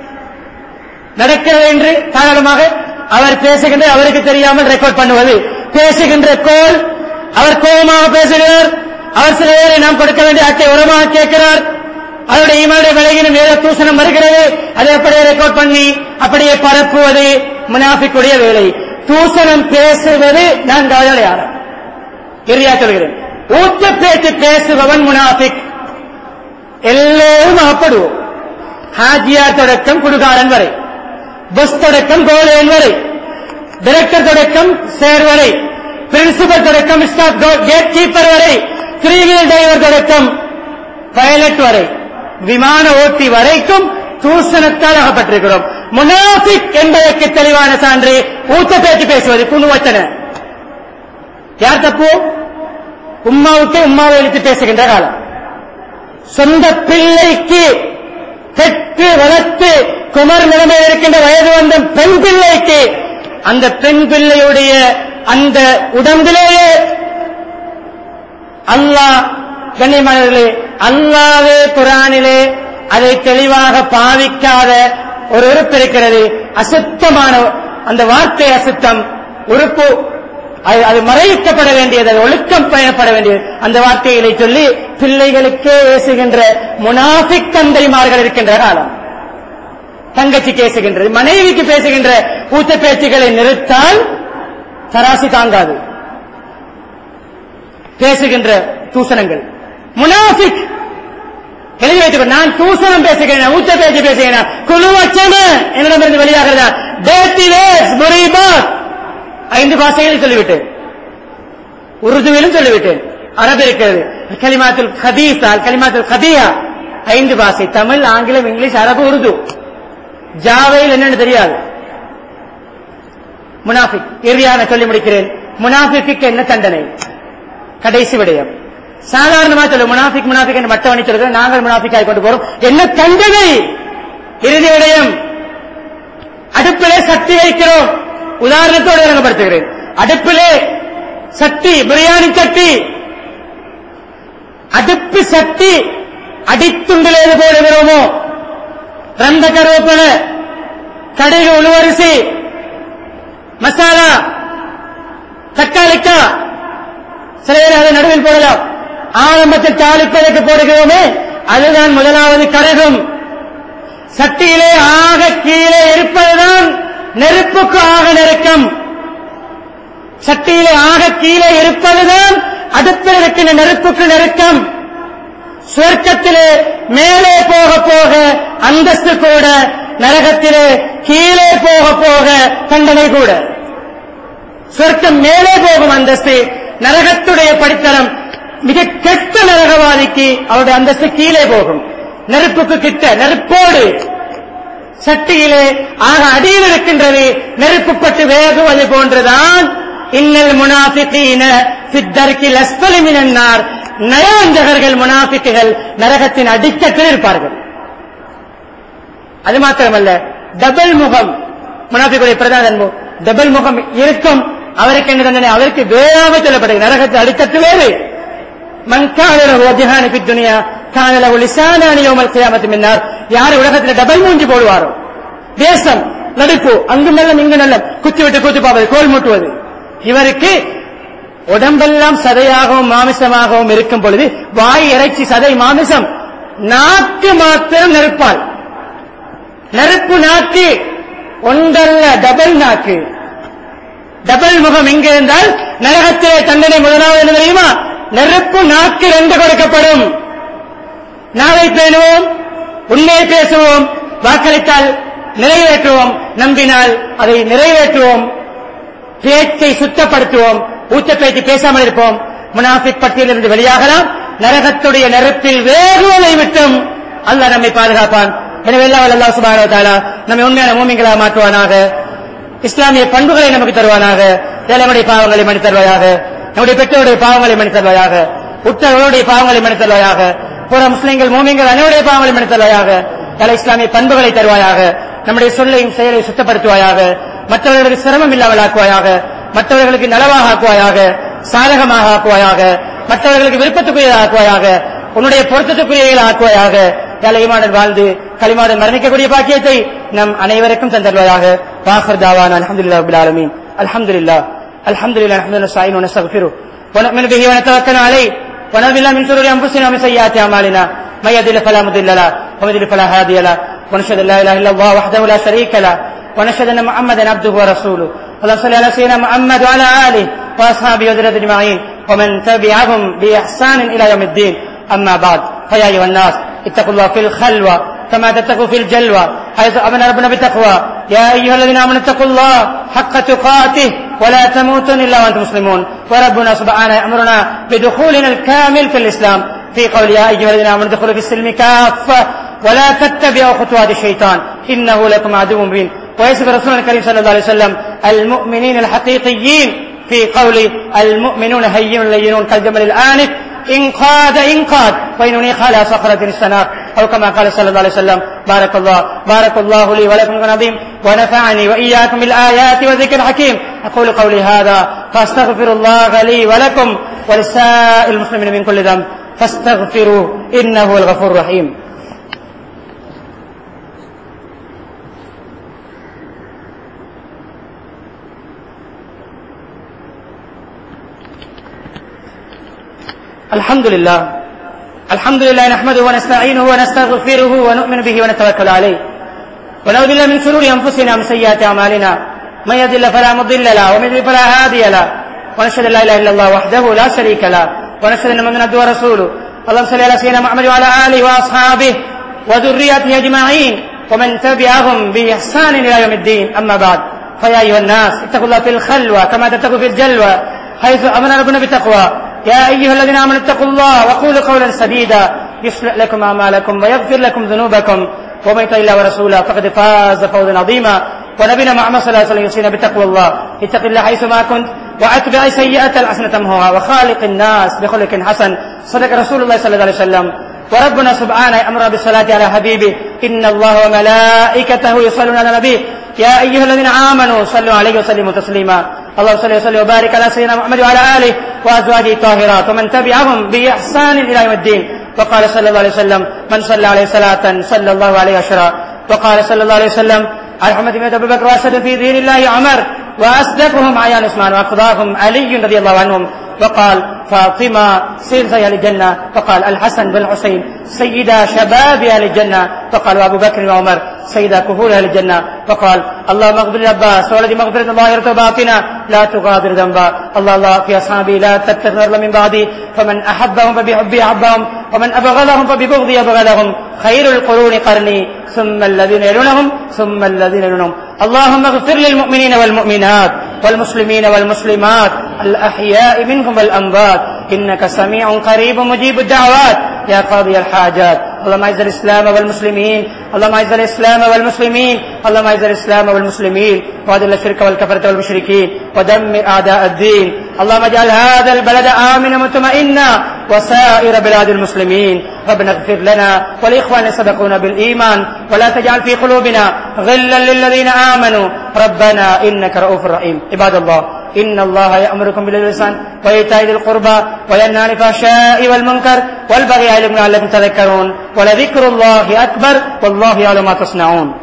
நடக்கிறது என்று தாராளமாக அவர் பேசுகின்ற அவருக்கு தெரியாமல் ரெக்கார்ட் பண்ணுவது பேசுகின்ற கோல் அவர் கோபமாக பேசுகிறார் அவர் சில பேரை நாம் கொடுக்க வேண்டிய அட்டை உரமாக கேட்கிறார் அவருடைய ஈமானுடைய விலகினும் ஏதோ தூசணம் வருகிறது அதை அப்படியே ரெக்கார்ட் பண்ணி அப்படியே பரப்புவது முனாஃபிக்குடைய வேலை தூசணம் பேசுவது நான் கவலையாளர் இறுதியா சொல்கிறேன் ஊத்த பேச்சு பேசுபவன் முனாஃபிக் எல்லோரும் அகப்படுவோம் ஹாஜியார் தொடக்கம் குடுகாரன் வரை பஸ் தொடக்கம் கோலேன் வரை டைரக்டர் தொடக்கம் சேர் வரை பிரின்சிபல் தொடக்கம் ஸ்டாஃப் கேட் கீப்பர் வரை த்ரீ வீல் டிரைவர் தொடக்கம் பைலட் வரை விமான ஓட்டி வரைக்கும் தூசணத்தால் அகப்பட்டிருக்கிறோம் முனாஃபிக் என்பதற்கு தெளிவான சான்று ஊத்த பேச்சு பேசுவது குணுவச்சன யார் தப்பு உம்மாவுக்கு உம்மாவை இழுத்து பேசுகின்ற காலம் சொந்த பிள்ளைக்கு பெற்று வளர்த்து குமர் நிலைமையில் இருக்கின்ற வயது வந்த பெண் பிள்ளைக்கு அந்த பெண் பிள்ளையுடைய அந்த உடம்பிலேயே அல்லாஹ் கண்ணியமானவர்களே அல்லாவே குரானிலே அதை தெளிவாக பாவிக்காத ஒரு உறுப்பு இருக்கிறது அசுத்தமான அந்த வார்த்தை அசுத்தம் உறுப்பு அது அது மறைக்கப்பட வேண்டியது அது ஒழுக்கம் பயணப்பட வேண்டியது அந்த வார்த்தைகளை சொல்லி பிள்ளைகளுக்கே ஏசுகின்ற முனாஃபிக் தந்தைமார்கள் இருக்கின்ற காலம் தங்கச்சிக்கு பேசுகின்றது மனைவிக்கு பேசுகின்ற ஊத்த பேச்சுகளை நிறுத்தால் தராசி தாங்காது பேசுகின்ற தூசணங்கள் முனாஃபிக் எழுதி வைத்துக் நான் தூசணம் பேசுகிறேன் ஊத்த பேச்சு பேசுகிறேன் குழுவச்சம என்னிடமிருந்து வெளியாகிறதா டேட்டி வேஸ் முரிபாத் ஐந்து பாஷைகளில் சொல்லிவிட்டேன் உருதுவிலும் சொல்லிவிட்டேன் அரபு இருக்கிறது கலிமாத்துல் கதீசா கலிமாத்துல் கதியா ஐந்து பாஷை தமிழ் ஆங்கிலம் இங்கிலீஷ் அரபு உருது ஜாவையில் என்னன்னு தெரியாது முனாஃபிக் இறுதியாக சொல்லி முடிக்கிறேன் முனாஃபிக்கு என்ன தண்டனை கடைசி விடயம் சாதாரணமா சொல்ல முனாஃபிக் முனாஃபிக் என்று மட்டவணி சொல்கிறது நாங்கள் முனாஃபிக்காய் கொண்டு போறோம் என்ன தண்டனை இறுதி விடயம் அடுப்பிலே சக்தி வைக்கிறோம் உதாரணத்தோடு விளங்கப்படுத்துகிறேன் அடுப்பிலே சக்தி பிரியாணி சட்டி அடுப்பு சக்தி அடித்துண்டிலே போடுகிறோமோ ரந்த கருவேப்பில கடுகு உழுவரிசி மசாலா தக்காளிக்கா சில பேர் அதை நடுவில் போடலாம் ஆரம்பத்தில் தாளிப்பதற்கு போடுகிறோமே அதுதான் முதலாவது கரகம் சட்டியிலே ஆக கீழே இருப்பதுதான் நெருப்புக்கு ஆக நெருக்கம் சட்டியிலே ஆக கீழே இருப்பதுதான் அடுப்பில் இருக்கின்ற நெருப்புக்கு நெருக்கம் சுவர்க்கத்திலே மேலே போக போக அந்தஸ்து கூட நரகத்திலே கீழே போக போக தண்டனை கூட சொர்க்கம் மேலே போகும் அந்தஸ்து நரகத்துடைய படித்தரம் மிக கெட்ட நரகவாதிக்கு அவருடைய அந்தஸ்து கீழே போகும் நெருப்புக்கு கிட்ட நெருப்போடு சட்டியிலே ஆக அடியில் இருக்கின்றது நெருப்புப்பட்டு வேகுவது போன்றுதான் இன்னல் முனாஃபிகீன சித்தர்க்கில் அஸ்பலி மினன்னார் நயவஞ்சகர்கள் முனாஃபிக்குகள் நரகத்தின் அடிக்கட்டில் இருப்பார்கள் அது மாத்திரமல்ல டபுள் முகம் முனாஃபிக்குடைய பிரதான தன்மம் டபுள் முகம் இருக்கும் அவருக்கு என்ன தண்டனை அவருக்கு வேறாக சொல்லப்படுகிறது நரகத்தில் அடிக்கட்டு வேறு மன்கான வஜகான பித்துனியா காணல ஒளிசானானி யோமல் கியாமத்து மின்னார் யார் உலகத்தில் டபுள் மூஞ்சி போடுவாரோ தேசம் நடிப்பு அங்கு நல்ல இங்கு நல்ல குத்தி விட்டு குத்தி பார்ப்பது கோல் மூட்டுவது இவருக்கு உடம்பெல்லாம் சதையாகவும் மாமிசமாகவும் இருக்கும் பொழுது வாய் இறைச்சி சதை மாமிசம் நாக்கு மாத்திரம் நெருப்பால் நெருப்பு நாக்கு ஒன்றல்ல டபுள் நாக்கு டபுள் முகம் எங்க இருந்தால் நரகத்திலே தண்டனை முதலாவது என்ன தெரியுமா நெருப்பு நாக்கு ரெண்டு கொடுக்கப்படும் நாளை பேணுவோம் உண்மையை பேசுவோம் வாக்களித்தால் நிறைவேற்றுவோம் நம்பினால் அதை நிறைவேற்றுவோம் பேச்சை சுத்தப்படுத்துவோம் ஊத்த பேச்சு பேசாமல் இருப்போம் முனாஃபிக் பட்டியலிருந்து வெளியாகலாம் நரகத்துடைய நெருப்பில் வேறுவதை விட்டும் அல்லாஹ் நம்மை பாதுகாப்பான் எனவே எல்லாம் அல்லாஹ் சுபானோ தாலா நம்மை உண்மையான மூமிங்களா மாற்றுவானாக இஸ்லாமிய பண்புகளை நமக்கு தருவானாக ஏழைகளுடைய பாவங்களை மணி தருவாயாக நம்முடைய பெற்றோருடைய பாவங்களை மணி தருவாயாக உற்றவர்களுடைய பாவங்களை மணி தருவாயாக புற முஸ்லிம்கள் மூமிங்கள் அனைவருடைய பாவங்களை மணி தருவாயாக பல இஸ்லாமிய பண்புகளை தருவாயாக நம்முடைய சொல்லையும் செயலை சுத்தப்படுத்துவாயாக மற்றவர்களுக்கு சிரமம் இல்லாமல் ஆக்குவாயாக மற்றவர்களுக்கு நலவாக ஆக்குவாயாக சாதகமாக ஆக்குவாயாக மற்றவர்களுக்கு விருப்பத்துக்குரியதாக ஆக்குவாயாக உன்னுடைய பொருத்தத்துக்குரியவைகள் ஆக்குவாயாக ஈமாடன் வாழ்ந்து களிமாடன் மரணிக்கக்கூடிய பாக்கியத்தை நம் அனைவருக்கும் தந்தருவாயாக வாஹர் தாவான் அலமதுல்லா ரபுல் ஆலமீன் அல்ஹம்துலில்லா அல்ஹம்துலில்லா நஹ்மதுல்லாஹி ونستعينه ونستغفره ونؤمن به ونتوكل عليه ونعوذ بالله من شرور انفسنا ومن سيئات اعمالنا من يهده الله فلا مضل له ومن يضلل فلا هادي له ونشهد ان لا اله الا الله وحده لا شريك له ونشهد ان محمدا عبده ورسوله اللهم صل على سيدنا محمد وعلى اله واصحابه وذريته اجمعين ومن تبعهم باحسان الى يوم الدين اما بعد فيا ايها الناس اتقوا الله في الخلوه كما تتقوا في الجلوة حيث أمن ربنا بتقوى يا أيها الذين آمنوا اتقوا الله حق تقاته ولا تموتن إلا وأنتم مسلمون وربنا سبحانه يأمرنا بدخولنا الكامل في الإسلام في قول يا أيها الذين آمنوا ادخلوا في السلم كافة ولا تتبعوا خطوات الشيطان إنه لكم عدو مبين ويصف رسولنا الكريم صلى الله عليه وسلم المؤمنين الحقيقيين في قول المؤمنون هينون لينون كالجمل الآنف إن قاد إن قاد وإن أنيخ على صخرة استناق أو كما قال صلى الله عليه وسلم بارك الله بارك الله لي ولكم العظيم ونفعني وإياكم بالآيات والذكر الحكيم أقول قولي هذا فأستغفر الله لي ولكم ولسائر المسلمين من كل ذنب فاستغفروا إنه هو الغفور الرحيم الحمد لله الحمد لله نحمده ونستعينه ونستغفره ونؤمن به ونتوكل عليه ونعوذ بالله من شرور انفسنا ومن سيئات اعمالنا من يهد الله فلا مضل له ومن يضلل فلا هادي له ونشهد ان لا اله الا الله وحده لا شريك له ونشهد ان محمدا عبده ورسوله اللهم صل على سيدنا محمد وعلى اله واصحابه وذريته اجمعين ومن تبعهم باحسان الى يوم الدين اما بعد فيا ايها الناس اتقوا الله في الخلوه كما تتقوا في الجلوه حيث امرنا ربنا بتقوى يا أيها الذين آمنوا اتقوا الله وقولوا قولا سديدا يصلح لكم أعمالكم ويغفر لكم ذنوبكم ومن يطع الله ورسوله فقد فاز فوزا عظيما ونبينا محمد صلى الله عليه وسلم يوصينا بتقوى الله اتق الله حيثما كنت واتبع سيئة الحسنة تمهوها وخالق الناس بخلق حسن صدق رسول الله صلى الله عليه وسلم وربنا سبحانه امر بالصلاة على حبيبه ان الله وملائكته يصلون على نبيه يا ايها الذين امنوا صلوا عليه وسلموا تسليما اللهم صل وسلم وبارك على سيدنا محمد وعلى اله وازواجه الطاهرات ومن تبعهم باحسان الى يوم الدين وقال صلى الله عليه وسلم من صلى عليه صلاة صلى الله عليه عشرا وقال صلى الله عليه وسلم على محمد بن ابي بكر واسد في دين الله عمر واصدقهم عيان عثمان واقضاهم علي رضي الله عنهم وقال فاطمة سيد أهل الجنة وقال الحسن بن الحسين سيدا شباب أهل الجنة وقال أبو بكر وعمر سيدا كهول أهل الجنة وقال اللهم اغفر للعباس ولد مغفرة ظاهرة وباطنة لا تغادر ذنبا الله الله في أصحابي لا تتخذ من بعدي فمن أحبهم فبحبي أحبهم ومن أبغضهم فببغضي أبغضهم خير القرون قرني ثم الذين يلونهم ثم الذين يلونهم اللهم اغفر للمؤمنين والمؤمنات والمسلمين والمسلمات الأحياء منهم والأموات إنك سميع قريب مجيب الدعوات يا قاضي الحاجات اللهم اعز الاسلام والمسلمين اللهم اعز الاسلام والمسلمين اللهم اعز الاسلام والمسلمين واذل الشرك والكفرة والمشركين ودمر اعداء الدين اللهم اجعل هذا البلد امنا مطمئنا وسائر بلاد المسلمين ربنا اغفر لنا ولاخواننا سبقونا بالايمان ولا تجعل في قلوبنا غلا للذين امنوا ربنا انك رؤوف رحيم عباد الله إن الله يأمركم بالإحسان وإيتاء ذي القربى وينهى عن الفحشاء والمنكر والبغي يعظكم لعلكم تذكرون ولذكر الله أكبر والله يعلم ما تصنعون